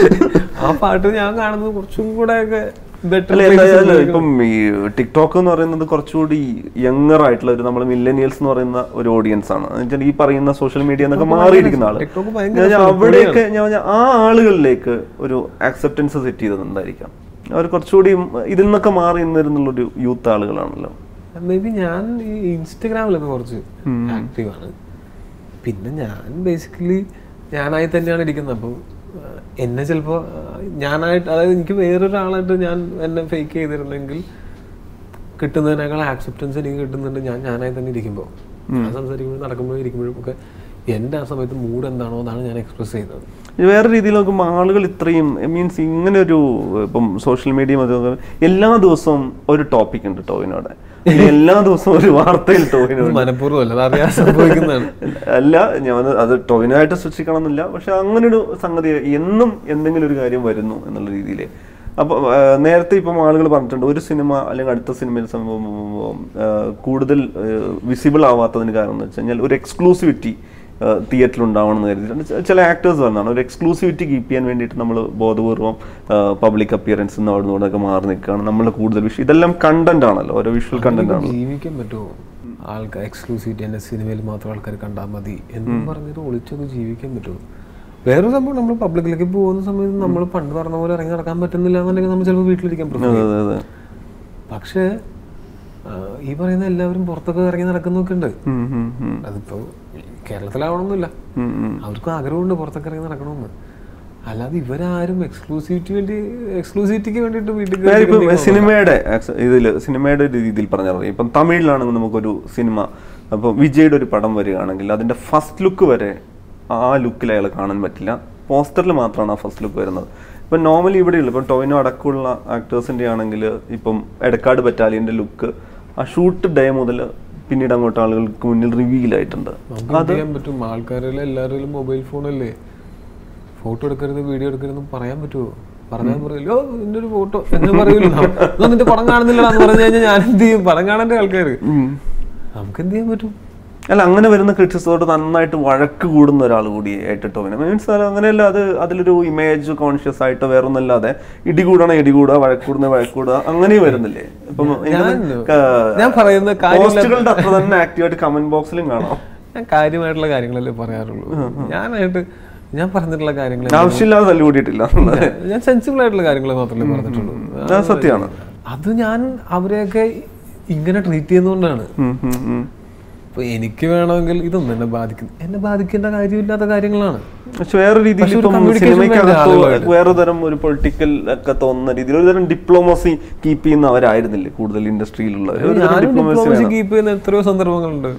ആ പാട്ട് ഞാൻ കാണുന്നത് കുറച്ചും കൂടെ ഒക്കെ ബെറ്റർ അല്ല എന്തായാലും ഇപ്പം ഈ ടിക്ടോക്ക് എന്ന് പറയുന്നത് കുറച്ചുകൂടി യങ്ങർ ആയിട്ടുള്ള ഒരു നമ്മൾ മില്ലനിയൽസ് എന്ന് പറയുന്ന ഒരു ഓഡിയൻസ് ആണ് എന്ന് വെച്ചാൽ ഈ പറയുന്ന സോഷ്യൽ മീഡിയ എന്നൊക്കെ മാറിയിരിക്കുന്ന ആള് TikTok ഞാൻ ഭയങ്കര പറഞ്ഞ അവിടെയൊക്കെ ഞാൻ പറഞ്ഞ ആ ആളുകളിലേക്ക് ഒരു ആക്സെപ്റ്റൻസ് സെറ്റ് ചെയ്തത് എന്തായിരിക്കാം അവർ കുറച്ചുകൂടി ഇതിൽ നിന്നൊക്കെ മാറി നിന്നിരുന്നുള്ളൊരു യൂത്ത് ആളുകളാണല്ലോ മേ ബി ഞാൻ ഈ ഇൻസ്റ്റഗ്രാമിലൊക്കെ കുറച്ച് ആക്റ്റീവ് ആണ് പിന്നെ ഞാൻ ബേസിക്കലി ഞാനായി തന്നെയാണ് ഇരിക്കുന്നത് അപ്പോൾ എന്നെ ചിലപ്പോൾ ഞാനായിട്ട് അതായത് എനിക്ക് വേറൊരാളായിട്ട് ഞാൻ എന്നെ ഫേക്ക് ചെയ്തിരുന്നെങ്കിൽ കിട്ടുന്നതിനേക്കാൾ ആക്സെപ്റ്റൻസ് എനിക്ക് കിട്ടുന്നുണ്ട് ഞാൻ ഞാനായി തന്നെ ഇരിക്കുമ്പോൾ ഞാൻ സംസാരിക്കുമ്പോഴും നടക്കുമ്പോഴും ഇരിക്കുമ്പോഴും ഒക്കെ എൻ്റെ ആ സമയത്ത് മൂഡ് എന്താണോ അതാണ് ഞാൻ എക്സ്പ്രസ് ചെയ്തത് ഇത് വേറെ രീതിയിൽ നോക്കുമ്പോൾ ആളുകൾ ഇത്രയും മീൻസ് ഇങ്ങനെ ഒരു ഇപ്പം സോഷ്യൽ മീഡിയ എല്ലാ ദിവസവും ഒരു ടോപ്പിക് ഉണ്ട് ടോവിനോടെ എല്ലാ ദിവസവും ഒരു വാർത്തയിൽ ടോവിനോട് മനഃപൂർവ്വം അല്ല അത് അറിയാൻ സംഭവിക്കുന്നതാണ് അല്ല ഞാൻ അത് ടോവിനായിട്ട് സൃഷ്ടിക്കണം എന്നില്ല പക്ഷെ അങ്ങനെ ഒരു സംഗതി എന്നും എന്തെങ്കിലും ഒരു കാര്യം വരുന്നു എന്നുള്ള രീതിയിൽ അപ്പൊ ആ, നേരത്തെ ഇപ്പം ആളുകൾ പറഞ്ഞിട്ടുണ്ട് ഒരു സിനിമ അല്ലെങ്കിൽ അടുത്ത സിനിമയിൽ സംഭവം ആ, കൂടുതൽ വിസിബിൾ ആവാത്തതിന് കാരണം എന്ന് വെച്ച് കഴിഞ്ഞാൽ ഒരു എക്സ്ക്ലൂസിവിറ്റി തിയേറ്ററിൽ ഉണ്ടാവണം എന്ന് കരുതിയിട്ടുണ്ട് ചെ- ചില ആക്ടേഴ്സ് പറഞ്ഞാണ് ഒരു എക്സ്ക്ലൂസിവിറ്റി കീപ്പ് ചെയ്യാൻ വേണ്ടിയിട്ട് നമ്മൾ ബോധപൂർവം പബ്ലിക് അപ്പിയറൻസ് നിന്ന് അവിടെ നിന്നൊക്കെ മാറി നിൽക്കുകയാണ് നമ്മൾ കൂടുതൽ വിഷയം ഇതെല്ലാം കണ്ടന്റ് ആണല്ലോ ഓരോ വിഷ്വൽ കണ്ടന്റ് ആണ് ജീവിക്കാൻ പറ്റുമോ ആൾക്കാർ എക്സ്ക്ലൂസീവ് എൻ്റെ സിനിമയിൽ മാത്രം ആൾക്കാർ കണ്ടാൽ മതി എന്നും പറഞ്ഞിട്ട് ഒളിച്ചൊക്കെ ജീവിക്കാൻ പറ്റുമോ വേറൊരു സംഭവം നമ്മൾ പബ്ലിക്കിലേക്ക് പോകുന്ന സമയത്ത് നമ്മൾ പണ്ട് പറഞ്ഞ പോലെ ഇറങ്ങി നടക്കാൻ പറ്റുന്നില്ല എന്നുണ്ടെങ്കിൽ നമ്മൾ ചിലപ്പോൾ വീട്ടിലിരിക്കാൻ പ്രശ്നം അതെ അതെ അതെ പക്ഷേ ആ, ഈ പറയുന്ന എല്ലാവരും പുറത്തൊക്കെ ഇറങ്ങി നടക്കുന്നൊക്കെ ഉണ്ട് ഉം, ഉം, ഉം. അതിപ്പോ കേരളത്തിലാവണമെന്നില്ല ഉം, ഉം. അവർക്കും ആഗ്രഹമുണ്ട് പുറത്തൊക്കെ ഇറങ്ങി നടക്കണമെന്ന് അല്ലാതെ ഇവരാരും എക്സ്ക്ലൂസിവിറ്റി വേണ്ടി എക്സ്ക്ലൂസിവിറ്റിക്ക് വേണ്ടിയിട്ട് വീട്ടിൽ കയറി ഞാനിപ്പോ ഇരിക്കുന്ന സിനിമയുടെ ആക്സ- ഇതില് സിനിമയുടെ ഒരു രീതിയിൽ പറഞ്ഞാൽ ഇപ്പം തമിഴിലാണെങ്കിൽ നമുക്കൊരു സിനിമ അപ്പോൾ വിജയുടെ ഒരു പടം വരികയാണെങ്കിൽ അതിന്റെ ഫസ്റ്റ് ലുക്ക് വരെ ആ ലുക്കിൽ അയാളെ കാണാൻ പറ്റില്ല പോസ്റ്ററിൽ മാത്രമാണ് ആ ഫസ്റ്റ് ലുക്ക് വരുന്നത് ഇപ്പം നോർമലി ഇവിടെയുള്ള ഇപ്പം ടോവിനോ അടക്കമുള്ള ആക്ടേഴ്സിന്റെ ആണെങ്കിൽ ഇപ്പം എടക്കാട് ബറ്റാലിയന്റെ ലുക്ക് ആ ഷൂട്ട് ഡേ മുതൽ പിന്നീട് അങ്ങോട്ട് ആളുകൾക്ക് മുന്നിൽ റിവീൽ ആയിട്ടുണ്ട് നമുക്ക് എന്ത് ചെയ്യാൻ പറ്റും ആൾക്കാരെല്ലാം എല്ലാവരും മൊബൈൽ ഫോണല്ലേ ഫോട്ടോ എടുക്കരുത് വീഡിയോ എടുക്കരുത് പറയാൻ പറ്റുമോ പറഞ്ഞാൽ പറയല്ലോ നിന്റെ ഒരു ഫോട്ടോ എന്ന് പറയൂല്ലോ "എന്നാ നിന്റെ പടം കാണുന്നില്ല എന്ന് പറഞ്ഞു കഴിഞ്ഞാൽ ഞാൻ എന്ത് ചെയ്യും പടം കാണേണ്ട ആൾക്കാർ നമുക്ക് എന്ത് ചെയ്യാൻ പറ്റും അല്ല അങ്ങനെ വരുന്ന ക്രിറ്റിസോട് നന്നായിട്ട് വഴക്ക് കൂടുന്ന ഒരാൾ കൂടി ആയിട്ട് ടോവിനോ മീൻസ് അങ്ങനെയല്ല അത് അതിലൊരു ഇമേജ് കോൺഷ്യസ് ആയിട്ട് വേറെ ഒന്നല്ലാതെ ഇടികൂടണ ഇടികൂടുക വഴക്കൂടുന്ന വഴക്കൂടുക അങ്ങനെ വരുന്നില്ലേ ഇപ്പം ഞാൻ- ഞാൻ പറയുന്ന കാര്യമില്ല- പോസ്റ്റുകളുടെ അത്ര തന്നെ ആക്റ്റീവായിട്ട് കമന്റ് ബോക്സിലും കാണാം ഞാൻ കാര്യമായിട്ടുള്ള കാര്യങ്ങളല്ലേ പറയാറുള്ളൂ ഞാനായിട്ട് ഞാൻ പറഞ്ഞിട്ടുള്ള കാര്യങ്ങൾ ആവശ്യമില്ലാതെ തല്ലുകൂടിയിട്ടില്ല ഞാൻ സെൻസിബിൾ ആയിട്ടുള്ള കാര്യങ്ങൾ മാത്രമേ പറഞ്ഞിട്ടുള്ളൂ അത് സത്യമാണ് അത് ഞാൻ അവരെയൊക്കെ ഇങ്ങനെ ട്രീറ്റ് ചെയ്യുന്നതുകൊണ്ടാണ് ഉം, ഉം, ഉം. ഇപ്പൊ എനിക്ക് വേണമെങ്കിൽ ഇതൊന്നും എന്നെ ബാധിക്കും എന്നെ ബാധിക്കേണ്ട കാര്യമില്ലാത്ത കാര്യങ്ങളാണ് പക്ഷെ വേറെ രീതിയിൽ പക്ഷെ ഒരു ഇപ്പം communication സിനിമയ്ക്കകത്ത് വേണ്ടേ ആളുകളുമായിട്ട്? വേറെ തരം ഒരു പൊളിറ്റിക്കൽ ഒക്കെ തോന്നുന്ന രീതിയിൽ ഒരു തരം ഡിപ്ലോമസി കീപ്പ് ചെയ്യുന്നവരായിരുന്നില്ലേ കൂടുതൽ ഇൻഡസ്ട്രിയിലുള്ളവർ ഒരു തരം ഞാനും ഡിപ്ലോമസി ഡിപ്ലോമസി കീപ്പ് ചെയ്യുന്ന എത്രയോ സന്ദർഭങ്ങളുണ്ട്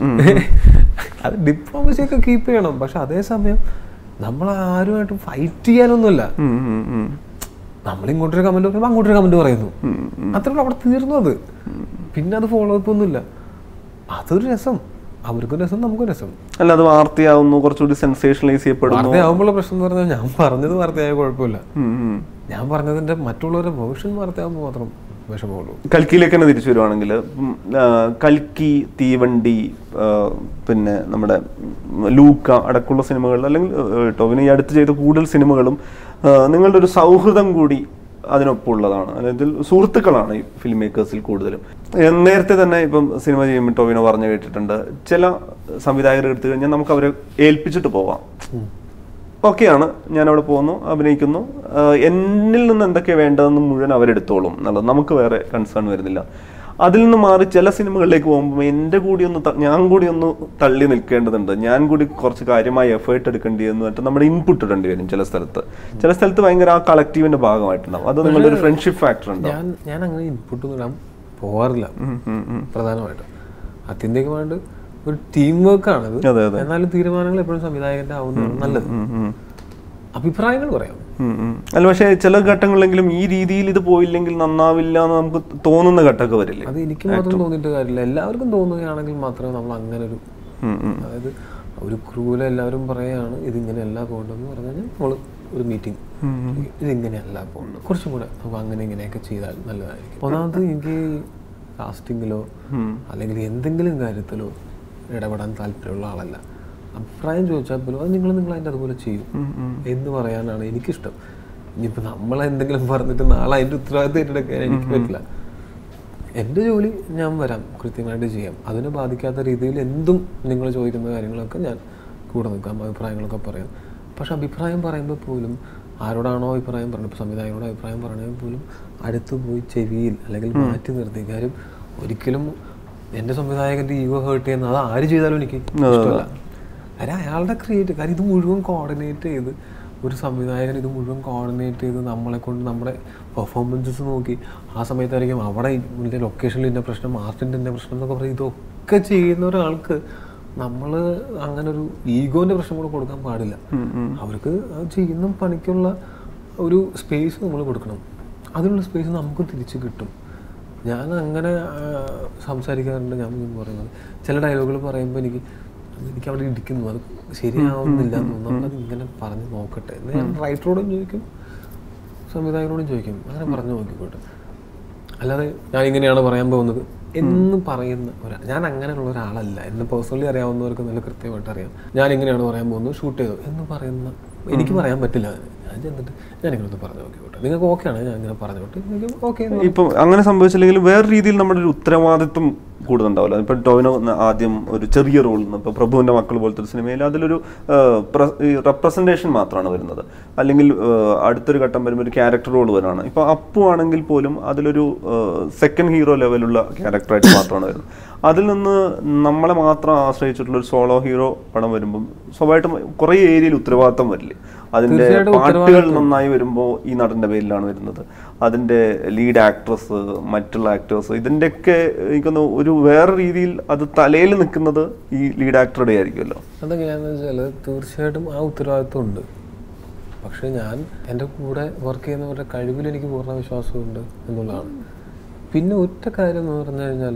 അത് ഡിപ്ലോമസി ഒക്കെ കീപ്പ് ചെയ്യണം പക്ഷെ അതേസമയം നമ്മൾ ആരുമായിട്ട് ഫൈറ്റ് ചെയ്യാനൊന്നുമില്ല ഉം, ഉം, ഉം. നമ്മൾ ഇങ്ങോട്ടൊരു കമന്റ് പറയുമ്പോൾ അങ്ങോട്ടൊരു കമന്റ് പറയുന്നു അത്രേ ഉള്ളൂ അവിടെ തീർന്നു അത് പിന്നെ അത് ഫോളോ അപ്പ് ഒന്നുമില്ല അതൊരു രസം അവർക്കും രസം നമുക്കും രസം അല്ല അത് വാർത്തയാവുന്നു കുറച്ചുകൂടി സെൻസേഷനലൈസ് ചെയ്യപ്പെടുന്നു വാർത്തയാവുമ്പോഴുള്ള പ്രശ്നം എന്ന് പറഞ്ഞാൽ ഞാൻ പറഞ്ഞത് വാർത്തയായ കുഴപ്പമില്ല ഉം, ഉം. ഞാൻ പറഞ്ഞതിന്റെ മറ്റുള്ളവരുടെ വേർഷൻ വാർത്തയാകുമ്പോൾ മാത്രം വിഷമമുള്ളൂ കൽക്കിയിലേക്ക് തന്നെ തിരിച്ചു വരുവാണെങ്കിൽ ഉം, ആ, കൽക്കി തീവണ്ടി ആ, പിന്നെ നമ്മുടെ ഉം, ലൂക്ക അടക്കമുള്ള സിനിമകൾ അല്ലെങ്കിൽ ഏ, ടോവിന് ഈ അടുത്ത് ചെയ്ത കൂടുതൽ സിനിമകളും ആ, നിങ്ങളുടെ ഒരു സൗഹൃദം കൂടി അതിനൊപ്പം ഉള്ളതാണ് അതായത് സുഹൃത്തുക്കളാണ് ഈ ഫിലിം മേക്കേഴ്സിൽ കൂടുതലും ഏ, നേരത്തെ തന്നെ ഇപ്പം സിനിമ ചെയ്യുമ്പോൾ ടോവിനോ പറഞ്ഞു കേട്ടിട്ടുണ്ട് ചില സംവിധായകർ എടുത്തു കഴിഞ്ഞാൽ നമുക്ക് അവരെ ഏൽപ്പിച്ചിട്ട് പോവാം ഓക്കെയാണ് ഞാൻ അവിടെ പോകുന്നു അഭിനയിക്കുന്നു ആഹ് എന്നിൽ നിന്ന് എന്തൊക്കെയാണ് വേണ്ടതെന്ന് മുഴുവൻ അവരെടുത്തോളും എന്നുള്ളത് നമുക്ക് വേറെ കൺസേൺ വരുന്നില്ല അതിൽ നിന്ന് മാറി ചില സിനിമകളിലേക്ക് പോകുമ്പോൾ എൻ്റെ കൂടി ഒന്ന് ത- ഞാൻ കൂടി ഒന്ന് തള്ളി നിൽക്കേണ്ടതുണ്ട് ഞാൻ കൂടി കുറച്ച് കാര്യമായി എഫേർട്ട് എടുക്കേണ്ടി എന്ന് പറഞ്ഞിട്ട് നമ്മുടെ ഇൻപുട്ട് ഇടേണ്ടി വരും ചില സ്ഥലത്ത് ചില സ്ഥലത്ത് ഭയങ്കര ആ കളക്റ്റീവിന്റെ ഭാഗമായിട്ടുണ്ടാവും അത് നിങ്ങളുടെ ഒരു ഫ്രണ്ട്ഷിപ്പ് ഫാക്ടർ ഉണ്ടാവും ഞാൻ ഞാൻ അങ്ങനെ ഇൻപുട്ട് ഒന്നും ഇടാൻ പോവാറില്ല ഉം, ഉം, ഉം. പ്രധാനമായിട്ട് ആത്യന്തികമായിട്ട് ഒരു ടീം വർക്ക് ആണത് അതെ അതെ എന്നാലും തീരുമാനങ്ങൾ എപ്പോഴും സംവിധായകന്റെ ആവുന്നതാണ് നല്ലത് ഉം, ഉം. അഭിപ്രായങ്ങൾ പറയാം ഉം, ഉം. അല്ല പക്ഷേ ചില ഘട്ടങ്ങളിലെങ്കിലും ഈ രീതിയിൽ ഇത് പോയില്ലെങ്കിൽ നന്നാവില്ല എന്ന് നമുക്ക് തോന്നുന്ന ഘട്ടമൊക്കെ വരില്ലേ അത് എനിക്ക് മാത്രം തോന്നിയിട്ട് കാര്യമില്ല എല്ലാവർക്കും തോന്നുകയാണെങ്കിൽ മാത്രമേ നമ്മൾ അങ്ങനെ ഒരു ഉം, ഉം. അതായത് ഒരു ക്രൂവിൽ എല്ലാവരും പറയുകയാണ് ഇതിങ്ങനെയല്ല പോകേണ്ടതെന്ന് പറഞ്ഞു കഴിഞ്ഞാൽ നമ്മൾ ഒരു മീറ്റിംഗ് ഇതിങ്ങനെയല്ല പോകേണ്ടത് കുറച്ചും കൂടെ നമുക്ക് അങ്ങനെ ഇങ്ങനെയൊക്കെ ചെയ്താൽ നല്ലതായിരിക്കും ഒന്നാമത് എനിക്ക് കാസ്റ്റിങ്ങിലോ അല്ലെങ്കിൽ എന്തെങ്കിലും കാര്യത്തിലോ ഇടപെടാൻ താല്പര്യമുള്ള ആളല്ല അഭിപ്രായം ചോദിച്ചാൽ പോലും അത് നിങ്ങൾ നിങ്ങൾ അതിൻ്റെ അതുപോലെ ചെയ്യും എന്ന് പറയാനാണ് എനിക്കിഷ്ടം ഇനിയിപ്പോൾ നമ്മൾ എന്തെങ്കിലും പറഞ്ഞിട്ട് നാളെ അതിൻ്റെ ഉത്തരവാദിത്തം ഏറ്റെടുക്കാൻ എനിക്ക് പറ്റില്ല എൻ്റെ ജോലി ഞാൻ വരാം കൃത്യമായിട്ട് ചെയ്യാം അതിനെ ബാധിക്കാത്ത രീതിയിൽ എന്തും നിങ്ങൾ ചോദിക്കുന്ന കാര്യങ്ങളൊക്കെ ഞാൻ കൂടെ നിൽക്കാം അഭിപ്രായങ്ങളൊക്കെ പറയാം പക്ഷെ അഭിപ്രായം പറയുമ്പോൾ പോലും ആരോടാണോ അഭിപ്രായം പറയുന്നത് ഇപ്പോൾ സംവിധായകനോട് അഭിപ്രായം പറയണമെങ്കിൽ പോലും അടുത്ത് പോയി ചെവിയിൽ അല്ലെങ്കിൽ മാറ്റി നിർത്തി കാര്യം ഒരിക്കലും എൻ്റെ സംവിധായകൻ്റെ ഈഗോ ഹേർട്ട് ചെയ്യുന്ന അത് ആര് ചെയ്താലും എനിക്ക് ഇഷ്ടമല്ല കാര്യം അയാളുടെ ക്രിയേറ്റ് കാര്യം ഇത് മുഴുവൻ കോർഡിനേറ്റ് ചെയ്ത് ഒരു സംവിധായകൻ ഇത് മുഴുവൻ കോർഡിനേറ്റ് ചെയ്ത് നമ്മളെ കൊണ്ട് നമ്മുടെ പെർഫോമൻസസ് നോക്കി ആ സമയത്തായിരിക്കും അവിടെ ഇതിൻ്റെ ലൊക്കേഷനിൽ ഇന്ന പ്രശ്നം ആർട്ടിൻ്റെ ഇന്ന പ്രശ്നം എന്നൊക്കെ പറയും ഇതൊക്കെ ചെയ്യുന്ന ഒരാൾക്ക് നമ്മൾ അങ്ങനെ ഒരു ഈഗോന്റെ പ്രശ്നം കൂടെ കൊടുക്കാൻ പാടില്ല അവർക്ക് അത് ചെയ്യുന്ന പണിക്കുള്ള ഒരു സ്പേസ് നമ്മൾ കൊടുക്കണം അതിനുള്ള സ്പേസ് നമുക്ക് തിരിച്ച് കിട്ടും ഞാൻ അങ്ങനെ ആ, സംസാരിക്കാറുണ്ട് ഞാൻ മുമ്പ് പറയുന്നത് ചില ഡയലോഗുകൾ പറയുമ്പോൾ എനിക്ക് എനിക്ക് അവിടെ ഇടിക്കുന്നു അത് ശരിയാവുന്നില്ല എന്ന് തോന്നുന്നു നമ്മളത് ഇങ്ങനെ പറഞ്ഞ് നോക്കട്ടെ എന്ന് ഞാൻ റൈറ്ററോടും ചോദിക്കും സംവിധായകരോടും ചോദിക്കും അങ്ങനെ പറഞ്ഞു നോക്കിക്കോട്ടെ അല്ലാതെ ഞാൻ ഇങ്ങനെയാണ് പറയാൻ പോകുന്നത് എന്ന് പറയുന്ന ഒരാ ഞാൻ അങ്ങനെയുള്ള ഒരാളല്ല എന്നെ പേഴ്സണലി അറിയാവുന്നവർക്ക് നല്ല കൃത്യമായിട്ട് അറിയാം ഞാൻ ഇങ്ങനെയാണ് പറയാൻ പോകുന്നത് ഷൂട്ട് ചെയ്തു എന്ന് പറയുന്ന എനിക്ക് പറയാൻ പറ്റില്ല അതിന്. ഞാൻ ചെന്നിട്ട് ഞാൻ ഇങ്ങനെ ഒന്ന് പറഞ്ഞു നോക്കിക്കോട്ടെ നിങ്ങൾക്ക് ഓക്കെ ആണ് ഞാൻ ഇങ്ങനെ പറഞ്ഞോട്ടെ എനിക്ക് ഓക്കെ ഇപ്പം അങ്ങനെ സംഭവിച്ചില്ലെങ്കിൽ വേറെ രീതിയിൽ നമ്മുടെ ഒരു ഉത്തരവാദിത്വം കൂടുതലുണ്ടാവില്ല ഇപ്പൊ ടോവിനോ ന- ആദ്യം ഒരു ചെറിയ റോൾ ഇപ്പൊ പ്രഭുവിന്റെ മക്കൾ പോലത്തെ ഒരു സിനിമയിൽ അതിലൊരു റെപ്രസെന്റേഷൻ മാത്രമാണ് വരുന്നത് അല്ലെങ്കിൽ ആ, അടുത്തൊരു ഘട്ടം വരുമ്പോൾ ഒരു ക്യാരക്ടർ റോൾ വരാണ് ഇപ്പൊ അപ്പു ആണെങ്കിൽ പോലും അതിലൊരു സെക്കൻഡ് ഹീറോ ലെവലുള്ള ക്യാരക്ടറായിട്ട് മാത്രമാണ് വരുന്നത് അതിൽ നിന്ന് നമ്മളെ മാത്രം ആശ്രയിച്ചിട്ടുള്ള ഒരു സോളോ ഹീറോ പടം വരുമ്പം സ്വാഭാവികമായിട്ടും കുറേ ഏരിയയിൽ ഉത്തരവാദിത്തം വരില്ലേ അതിന്റെ തീർച്ചയായിട്ടും പാട്ടുകൾ നന്നായി വരുമ്പോൾ ഈ നടന്റെ പേരിലാണ് വരുന്നത് അതിന്റെ ലീഡ് ആക്ട്രസ് മറ്റുള്ള ആക്ടേഴ്സ് ഇതിന്റെയൊക്കെ എനിക്കൊന്ന് ഒരു വേറെ രീതിയിൽ അത് തലയിൽ നിൽക്കുന്നത് ഈ ലീഡ് ആക്ടറുടെ ആയിരിക്കുമല്ലോ അതെങ്ങനെയാണെന്ന് വെച്ചാൽ തീർച്ചയായിട്ടും ആ ഉത്തരവാദിത്വം ഉണ്ട് പക്ഷേ ഞാൻ എൻ്റെ കൂടെ വർക്ക് ചെയ്യുന്നവരുടെ കഴിവിൽ എനിക്ക് പൂർണ്ണ വിശ്വാസമുണ്ട് എന്നുള്ളതാണ് പിന്നെ ഒറ്റ കാര്യം എന്ന് പറഞ്ഞു കഴിഞ്ഞാൽ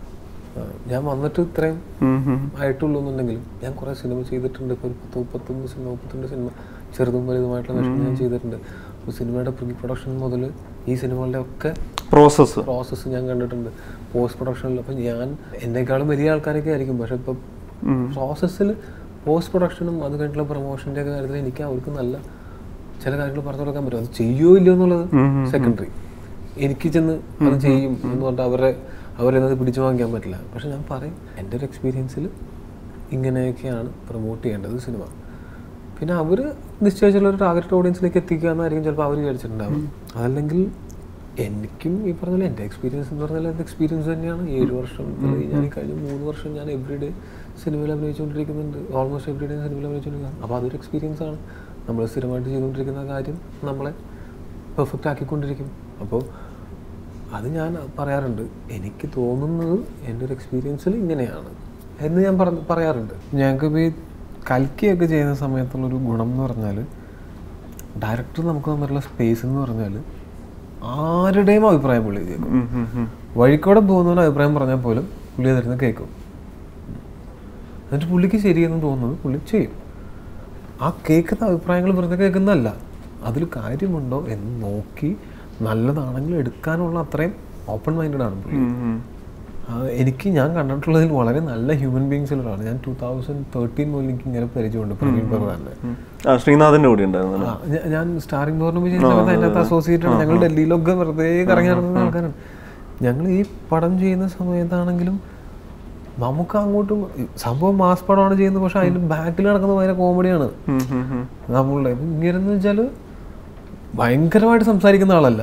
ഞാൻ വന്നിട്ട് ഇത്രയും ആയിട്ടുള്ളൂ എന്നുണ്ടെങ്കിലും ഞാൻ കുറേ സിനിമ ചെയ്തിട്ടുണ്ട് ഇപ്പോൾ ഒരു പത്ത് മുപ്പത്തൊന്ന് സിനിമ മുപ്പത്തിരണ്ട് സിനിമ ചെറുതും വലുതുമായിട്ടുള്ള വേഷം ഞാൻ ചെയ്തിട്ടുണ്ട് അപ്പോൾ സിനിമയുടെ പ്രീ പ്രൊഡക്ഷൻ മുതൽ ഈ സിനിമകളുടെ ഒക്കെ പ്രോസസ്സ് പ്രോസസ്സ് ഞാൻ കണ്ടിട്ടുണ്ട് പോസ്റ്റ് പ്രൊഡക്ഷനിൽ അപ്പം ഞാൻ എന്നെക്കാളും വലിയ ആൾക്കാരൊക്കെ ആയിരിക്കും പക്ഷെ ഇപ്പം പ്രോസസ്സിൽ പോസ്റ്റ് പ്രൊഡക്ഷനും അത് കഴിഞ്ഞിട്ടുള്ള പ്രൊമോഷൻ്റെ ഒക്കെ കാര്യത്തിൽ എനിക്ക് അവർക്ക് നല്ല ചില കാര്യങ്ങൾ പറഞ്ഞു കൊടുക്കാൻ പറ്റും അത് ചെയ്യുമോ ഇല്ലയോ എന്നുള്ളത് സെക്കൻഡറി എനിക്ക് ചെന്ന് അത് ചെയ്യും എന്ന് പറഞ്ഞിട്ട് അവരെ അവരെ അത് പിടിച്ചു വാങ്ങിക്കാൻ പറ്റില്ല പക്ഷെ ഞാൻ പറയും എൻ്റെ ഒരു എക്സ്പീരിയൻസിൽ ഇങ്ങനെയൊക്കെയാണ് പ്രൊമോട്ട് ചെയ്യേണ്ടത് സിനിമ പിന്നെ അവർ നിശ്ചയിച്ചുള്ള ഒരു ടാർഗറ്റ് ഓഡിയൻസിലേക്ക് എത്തിക്കുക എന്നായിരിക്കും ചിലപ്പോൾ അവർ വിചാരിച്ചിട്ടുണ്ടാവും അതല്ലെങ്കിൽ എനിക്കും ഈ പറഞ്ഞ പോലെ എൻ്റെ എക്സ്പീരിയൻസ് എന്ന് പറഞ്ഞാൽ എൻ്റെ എക്സ്പീരിയൻസ് തന്നെയാണ് ഏഴ് വർഷം അല്ലെങ്കിൽ ഞാൻ ഈ കഴിഞ്ഞ മൂന്ന് വർഷം ഞാൻ എവറി ഡേ സിനിമയിൽ അഭിനയിച്ചുകൊണ്ടിരിക്കുന്നുണ്ട് ഓൾമോസ്റ്റ് എവറി ഡേ സിനിമയിൽ അഭിനയിച്ചുകൊണ്ടിരിക്കുന്നത് അപ്പോൾ അതൊരു എക്സ്പീരിയൻസ് ആണ് നമ്മൾ സ്ഥിരമായിട്ട് ചെയ്തുകൊണ്ടിരിക്കുന്ന കാര്യം നമ്മളെ പെർഫെക്റ്റ് ആക്കിക്കൊണ്ടിരിക്കും അപ്പോൾ അത് ഞാൻ പറയാറുണ്ട് എനിക്ക് തോന്നുന്നത് എൻ്റെ ഒരു എക്സ്പീരിയൻസിൽ ഇങ്ങനെയാണ് എന്ന് ഞാൻ പറഞ്ഞ് പറയാറുണ്ട് ഞങ്ങൾക്ക് ഇപ്പോൾ ഈ കൽക്കിയൊക്കെ ചെയ്യുന്ന സമയത്തുള്ളൊരു ഗുണം എന്ന് പറഞ്ഞാൽ ഡയറക്ടർ നമുക്ക് തന്നിട്ടുള്ള സ്പേസ് എന്ന് പറഞ്ഞാൽ ആരുടെയും അഭിപ്രായം പുള്ളി കേൾക്കും വഴിക്കൂടെ പോകുന്നവരുടെ അഭിപ്രായം പറഞ്ഞാൽ പോലും പുള്ളി അതിരുന്ന് കേൾക്കും എന്നിട്ട് പുള്ളിക്ക് ശരിയെന്ന് തോന്നുന്നത് പുള്ളി ചെയ്യും ആ കേൾക്കുന്ന അഭിപ്രായങ്ങൾ വെറുതെ കേൾക്കുന്നതല്ല അതിൽ കാര്യമുണ്ടോ എന്ന് നോക്കി നല്ലതാണെങ്കിൽ എടുക്കാനുള്ള അത്രയും ഓപ്പൺ മൈൻഡഡ് ആണ് പുള്ളി ആ, എനിക്ക് ഞാൻ കണ്ടിട്ടുള്ളതിൽ വളരെ നല്ല ഹ്യൂമൻ ബീങ്സിലാണ് ഞാൻ ടൂ തൗസൻഡ് തേർട്ടീൻ മുതൽ എനിക്ക് ഇങ്ങനെ പരിചയമുണ്ട് പ്രവീൺ ബർവാന്റെ ആ ശ്രീനാഥിന്റെ കൂടെ ഉണ്ടായിരുന്നു ആ, ഞ- ഞാൻ സ്റ്റാറിംഗ് പൗർണമി ചെയ്യുന്ന സമയത്ത് അതിൻ്റെ അകത്ത് അസോസിയേറ്റ് ആണ് ഞങ്ങൾ ഡൽഹിയിലൊക്കെ വെറുതെ കറങ്ങി നടക്കുന്ന ആൾക്കാരാണ് ഞങ്ങൾ ഈ പടം ചെയ്യുന്ന സമയത്താണെങ്കിലും നമുക്ക് അങ്ങോട്ടും സംഭവം മാസ് പടമാണ് ചെയ്യുന്നത് പക്ഷെ അതിൽ ബാക്കിൽ നടക്കുന്നത് ഭയങ്കര കോമഡിയാണ് നമ്മളുടെ ഇങ്ങനെ വെച്ചാൽ ഭയങ്കരമായിട്ട് സംസാരിക്കുന്ന ആളല്ല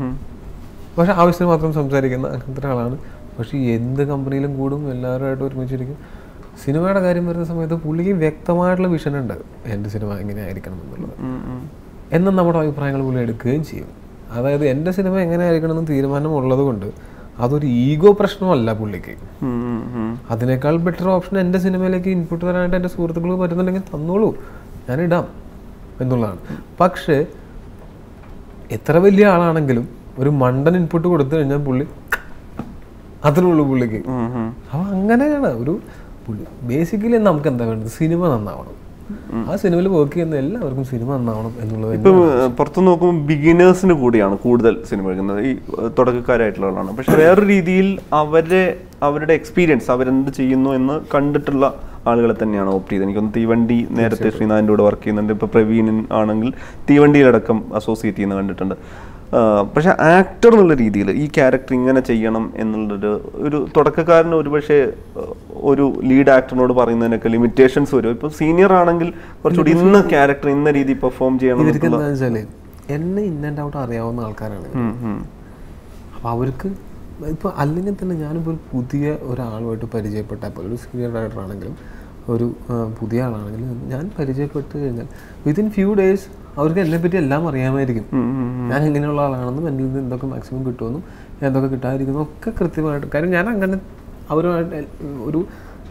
പക്ഷെ ആവശ്യത്തിന് മാത്രം സംസാരിക്കുന്ന അങ്ങനത്തെ ഒരാളാണ് പക്ഷെ എന്ത് കമ്പനിയിലും കൂടും എല്ലാവരുമായിട്ട് ഒരുമിച്ചിരിക്കും സിനിമയുടെ കാര്യം വരുന്ന സമയത്ത് പുള്ളിക്ക് വ്യക്തമായിട്ടുള്ള വിഷൻ ഉണ്ട് എൻ്റെ സിനിമ എങ്ങനെ ആയിരിക്കണം എന്നുള്ളത് എന്നും നമ്മുടെ അഭിപ്രായങ്ങൾ പുള്ളി എടുക്കുകയും ചെയ്യും അതായത് എൻ്റെ സിനിമ എങ്ങനെ ആയിരിക്കണം എന്ന് തീരുമാനമുള്ളത് കൊണ്ട് അതൊരു ഈഗോ പ്രശ്നമല്ല പുള്ളിക്ക് അതിനേക്കാൾ ബെറ്റർ ഓപ്ഷൻ എൻ്റെ സിനിമയിലേക്ക് ഇൻപുട്ട് തരാനായിട്ട് എൻ്റെ സുഹൃത്തുക്കൾ പറ്റുന്നുണ്ടെങ്കിൽ തന്നോളൂ ഞാൻ ഇടാം എന്നുള്ളതാണ് പക്ഷേ എത്ര വലിയ ആളാണെങ്കിലും ഒരു മണ്ടൻ ഇൻപുട്ട് കൊടുത്തു കഴിഞ്ഞാൽ പുള്ളി അത്രേ ഉള്ളൂ പുള്ളിക്ക് അപ്പൊ അങ്ങനെയാണ് ഒരു പുള്ളി ബേസിക്കലി നമുക്ക് എന്താ വേണ്ടത് സിനിമ നന്നാവണം ആ സിനിമയിൽ വർക്ക് ചെയ്യുന്ന എല്ലാവർക്കും സിനിമ നന്നാവണം എന്നുള്ളത് ഇപ്പൊ പുറത്തു നോക്കുമ്പോൾ ബിഗിനേഴ്സിന് കൂടിയാണ് കൂടുതൽ സിനിമ എടുക്കുന്നത് ഈ ഏഹ്, തുടക്കക്കാരായിട്ടുള്ള ആളാണ് പക്ഷെ വേറൊരു രീതിയിൽ അവരെ അവരുടെ എക്സ്പീരിയൻസ് അവരെന്ത് ചെയ്യുന്നു എന്ന് കണ്ടിട്ടുള്ള ആളുകളെ തന്നെയാണ് ഓപ്റ്റ് ചെയ്തത് എനിക്കൊന്ന് തീവണ്ടി നേരത്തെ ശ്രീനാഥിൻ്റെ കൂടെ വർക്ക് ചെയ്യുന്നുണ്ട് ഇപ്പൊ പ്രവീൺ ആണെങ്കിൽ തീവണ്ടിയിലടക്കം അസോസിയേറ്റ് ചെയ്യുന്ന കണ്ടിട്ടുണ്ട് ആഹ്, പക്ഷെ ആക്ടർ എന്നുള്ള രീതിയിൽ ഈ ക്യാരക്ടർ ഇങ്ങനെ ചെയ്യണം എന്നുള്ളൊരു ഒരു തുടക്കക്കാരന് ഒരുപക്ഷെ ഏഹ്, ഒരു ലീഡ് ആക്ടറിനോട് പറയുന്നതിനൊക്കെ ലിമിറ്റേഷൻസ് വരും ഇപ്പൊ സീനിയർ ആണെങ്കിൽ കുറച്ചുകൂടി ഇന്ന ക്യാരക്ടർ ഇന്ന രീതിയിൽ പെർഫോം ചെയ്യണം ഇവർക്ക് എന്നുള്ള- എന്താ വെച്ചാല് എന്നെ ഇൻ ആൻഡ് ഔട്ട് അറിയാവുന്ന ആൾക്കാരാണ് ഉം, ഉം. അപ്പോൾ അവർക്ക് ഇപ്പോൾ അല്ലെങ്കിൽ തന്നെ ഞാനിപ്പോൾ ഒരു പുതിയ ഒരാളുമായിട്ട് പരിചയപ്പെട്ടാൽ പോലും ഒരു സീനിയർ ഡയറക്ടർ ആണെങ്കിലും ഒരു ആ, പുതിയ ആളാണെങ്കിലും ഞാൻ പരിചയപ്പെട്ട് കഴിഞ്ഞാൽ വിത്തിൻ ഫ്യൂ ഡേയ്സ് അവർക്ക് എന്നെപ്പറ്റി എല്ലാം അറിയാമായിരിക്കും ഞാൻ എങ്ങനെയുള്ള ആളാണെന്നും എന്നിൽ നിന്ന് എന്തൊക്കെ മാക്സിമം കിട്ടുമെന്നും എന്തൊക്കെ കിട്ടാതിരിക്കുന്നു ഒക്കെ കൃത്യമായിട്ട് കാര്യം ഞാൻ അങ്ങനെ അവരുമായിട്ട് എൽ- ഒരു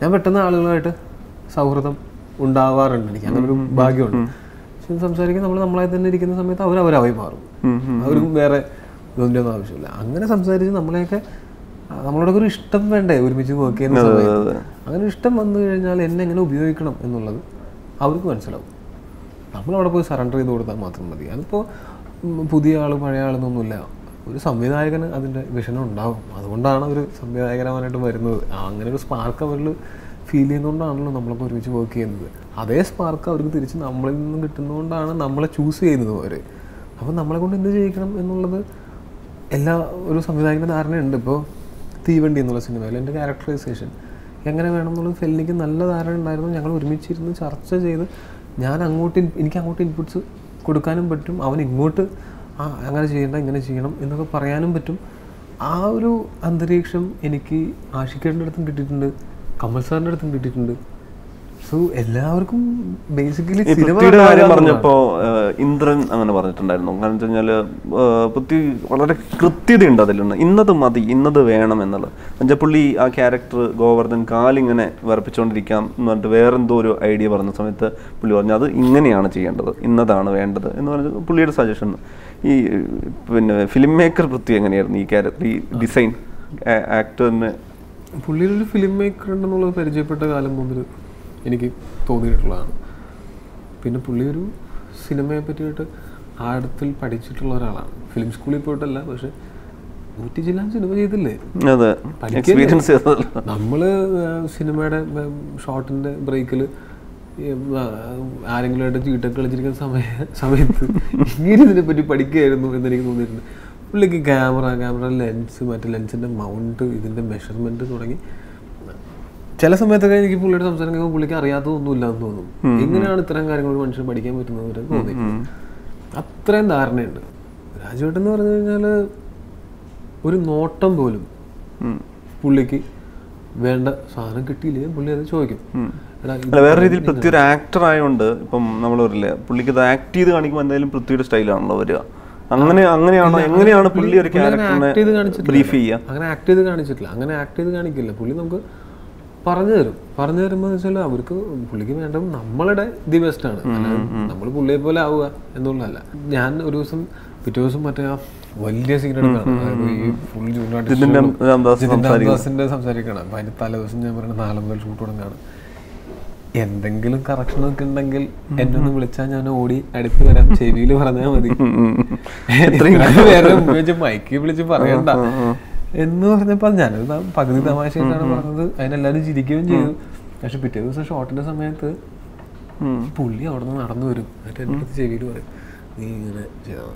ഞാൻ പെട്ടെന്ന് ആളുകളായിട്ട് സൗഹൃദം ഉണ്ടാവാറുണ്ട് എനിക്ക് അങ്ങനെ ഒരു ഭാഗ്യമുണ്ട് പക്ഷെ സംസാരിക്കാൻ നമ്മൾ നമ്മളായി തന്നെ ഇരിക്കുന്ന സമയത്ത് അവർ അവരായി മാറും അവർക്കും വേറെ ഇതൊന്നും ഒന്നും ആവശ്യമില്ല അങ്ങനെ സംസാരിച്ച് നമ്മളെയൊക്കെ ആ, നമ്മളോടൊക്കെ ഒരു ഇഷ്ടം വേണ്ടേ ഒരുമിച്ച് വർക്ക് ചെയ്യുന്ന സമയത്ത് അങ്ങനെ ഒരു ഇഷ്ടം വന്നു കഴിഞ്ഞാൽ എന്നെ എങ്ങനെ ഉപയോഗിക്കണം എന്നുള്ളത് അവർക്ക് മനസ്സിലാവും നമ്മളവിടെ പോയി സറണ്ടർ ചെയ്ത് കൊടുത്താൽ മാത്രം മതി അതിപ്പോൾ പുതിയ ആൾ പഴയ ആളെന്നൊന്നുമില്ല ഒരു സംവിധായകന് അതിൻ്റെ വിഷനം ഉണ്ടാവും അതുകൊണ്ടാണ് ഒരു സംവിധായകനാവാനായിട്ട് വരുന്നത് ആ, അങ്ങനെ ഒരു സ്പാർക്ക് അവരിൽ ഫീൽ ചെയ്യുന്നതുകൊണ്ടാണല്ലോ നമ്മളൊക്കെ ഒരുമിച്ച് വർക്ക് ചെയ്യുന്നത് അതേ സ്പാർക്ക് അവർക്ക് തിരിച്ച് നമ്മളിൽ നിന്നും കിട്ടുന്നതുകൊണ്ടാണ് നമ്മളെ ചൂസ് ചെയ്യുന്നത് അവർ അപ്പോൾ നമ്മളെ കൊണ്ട് എന്ത് ചെയ്യിക്കണം എന്നുള്ളത് എല്ലാ ഒരു സംവിധായകൻ്റെ ധാരണയുണ്ട് ഇപ്പോൾ തീവണ്ടി എന്നുള്ള സിനിമയിൽ എൻ്റെ ക്യാരക്ടറൈസേഷൻ എങ്ങനെ വേണം എന്നുള്ളത് ഫെല്ലിക്ക് നല്ല ധാരണ ഉണ്ടായിരുന്നു ഞങ്ങൾ ഒരുമിച്ചിരുന്ന് ചർച്ച ചെയ്ത് ഞാൻ അങ്ങോട്ട് ഇൻ- എനിക്ക് അങ്ങോട്ട് ഇൻപുട്സ് കൊടുക്കാനും പറ്റും അവൻ ഇങ്ങോട്ട് ആ അങ്ങനെ ചെയ്യണ്ട ഇങ്ങനെ ചെയ്യണം എന്നൊക്കെ പറയാനും പറ്റും ആ ഒരു അന്തരീക്ഷം എനിക്ക് ആഷിഖേട്ടൻ്റെ അടുത്തും കിട്ടിയിട്ടുണ്ട് കമൽ സാറിൻ്റെ അടുത്തും കിട്ടിയിട്ടുണ്ട് സോ എല്ലാവർക്കും ബേസിക്കലി ഈ സിനിമ പൃഥ്വിയുടെ കാര്യം പറഞ്ഞപ്പോ ഏഹ്, ഇന്ദ്രൻ അങ്ങനെ പറഞ്ഞിട്ടുണ്ടായിരുന്നു കാരണം വെച്ച് കഴിഞ്ഞാല് ഏഹ്, പൃഥ്വി വളരെ കൃത്യതയുണ്ട് അതിലുണ്ട് ഇന്നത് മതി ഇന്നത് വേണം എന്നുള്ളത് എന്നുവെച്ചാൽ പുള്ളി ആ ക്യാരക്ടർ ഗോവർദ്ധൻ കാലിങ്ങനെ വിറപ്പിച്ചുകൊണ്ടിരിക്കാം എന്ന് പറഞ്ഞിട്ട് വേറെന്തോ ഒരു ഐഡിയ പറഞ്ഞ സമയത്ത് പുള്ളി പറഞ്ഞു അത് ഇങ്ങനെയാണ് ചെയ്യേണ്ടത് ഇന്നതാണ് വേണ്ടത് എന്ന് പറഞ്ഞത് പുള്ളിയുടെ സജഷൻ ഈ പിന്നെ ഫിലിം മേക്കർ പൃഥ്വി എങ്ങനെയായിരുന്നു ഈ ക്യാരക്ടർ ഈ ഡിസൈൻ ആക്ടറിന് പുള്ളിയിലൊരു ഫിലിം മേക്കർ ഉണ്ടെന്നുള്ളത് പരിചയപ്പെട്ട കാലം മുതൽ എനിക്ക് തോന്നിയിട്ടുള്ളതാണ് പിന്നെ പുള്ളി ഒരു സിനിമയെ പറ്റിയിട്ട് ആഴത്തിൽ പഠിച്ചിട്ടുള്ള ഒരാളാണ് ഫിലിം സ്കൂളിൽ പോയിട്ടല്ല പക്ഷെ നൂറ്റി ജില്ലാ സിനിമ ചെയ്തില്ലേ അതെ പഠിക്കല്ലേ? എക്സ്പീരിയൻസ് ചെയ്തതല്ല നമ്മള് സിനിമയുടെ ഷോർട്ടിന്റെ ബ്രേക്കിൽ ആരെങ്കിലുമായിട്ട് ചീട്ടൊക്കെ കളിച്ചിരിക്കുന്ന സമയ സമയത്ത് ഇങ്ങനെ ഇതിനെപ്പറ്റി പഠിക്കുകയായിരുന്നു എന്ന് എനിക്ക് തോന്നിയിട്ടുണ്ട് പുള്ളിക്ക് ക്യാമറ ക്യാമറ ലെൻസ് മറ്റേ ലെൻസിന്റെ മൗണ്ട് ഇതിന്റെ മെഷർമെന്റ് തുടങ്ങി ചില സമയത്തൊക്കെ എനിക്ക് പുള്ളിയുടെ സംസാരം കേൾക്കുമ്പോൾ പുള്ളിക്ക് അറിയാത്തതൊന്നുമില്ല എന്ന് തോന്നും എങ്ങനെയാണ് ഇത്തരം കാര്യങ്ങൾ ഒരു മനുഷ്യന് പഠിക്കാൻ പറ്റുന്നത് വരെ തോന്നി അത്രയും ധാരണയുണ്ട് രാജുവേട്ടൻ എന്ന് പറഞ്ഞു കഴിഞ്ഞാൽ ഒരു നോട്ടം പോലും ഉം. പുള്ളിക്ക് വേണ്ട സാധനം കിട്ടിയില്ലേ പുള്ളി അത് ചോദിക്കും എടാ ഇത് അല്ല വേറെ രീതിയിൽ പൃഥ്വി ഒരു ആക്ടർ ആയതുകൊണ്ട് ഇപ്പം നമ്മൾ പറയില്ലേ പുള്ളിക്ക് ഇത് ആക്ട് ചെയ്ത് കാണിക്കുമ്പോൾ എന്തായാലും പൃഥ്വിയുടെ സ്റ്റൈലാണല്ലോ വരിക അങ്ങനെ അങ്ങനെയാണോ എങ്ങനെയാണ് പുള്ളി ഒരു പുള്ളി അങ്ങനെ ക്യാരക്ടറിനെ act ചെയ്ത് കാണിച്ചിട്ടില്ല. ബ്രീഫ് ചെയ്യുക അങ്ങനെ ആക്ട് ചെയ്ത് കാണിച്ചിട്ടില്ല അങ്ങനെ ആക്ട് ചെയ്ത് കാണിക്കില്ല പുള്ളി നമുക്ക് പറഞ്ഞു തരും പറഞ്ഞു തരുമ്പോൾ വെച്ചാൽ അവർക്ക് പുള്ളിക്ക് വേണ്ടത് നമ്മളുടെ ദി ബെസ്റ്റ് ആണ് നമ്മൾ പുള്ളിയെ പോലെ ആവുക എന്നുള്ളതല്ല ഞാൻ ഒരു ദിവസം പിറ്റേ ദിവസം മറ്റേ ആ വലിയ സീൻ എടുക്കണം അതായത് ഈ ഫുൾ ജിതിന്റെ രാംദാസ് ജിതിന്റെ സംസാരിക്കണം അപ്പൊ അതിന്റെ തലേ ദിവസം ഞാൻ പറയുന്നത് നാളെ മുതൽ ഷൂട്ട് തുടങ്ങാണ് എന്തെങ്കിലും കറക്ഷൻ ഒക്കെ ഉണ്ടെങ്കിൽ എന്നെ ഒന്ന് വിളിച്ചാൽ ഞാൻ ഓടി അടുത്ത് വരാം ചെവിയിൽ പറഞ്ഞാൽ മതി ഇത്രയും പേരെ മുമ്പ് വെച്ച് മൈക്ക് വിളിച്ച് പറയണ്ട എന്ന് പറഞ്ഞപ്പോ ഞാനത് ത- പകുതി തമാശയായിട്ടാണ് പറഞ്ഞത് അതിനെല്ലാരും ചിരിക്കുകയും ചെയ്തു പക്ഷെ പിറ്റേ ദിവസം ഷോട്ടിന്റെ സമയത്ത് ഉം. പുള്ളി അവിടെ നിന്ന് നടന്നു വരും എന്നിട്ട് എൻ്റെ അടുത്ത് ചെവിയിൽ പറയും നീ ഇങ്ങനെ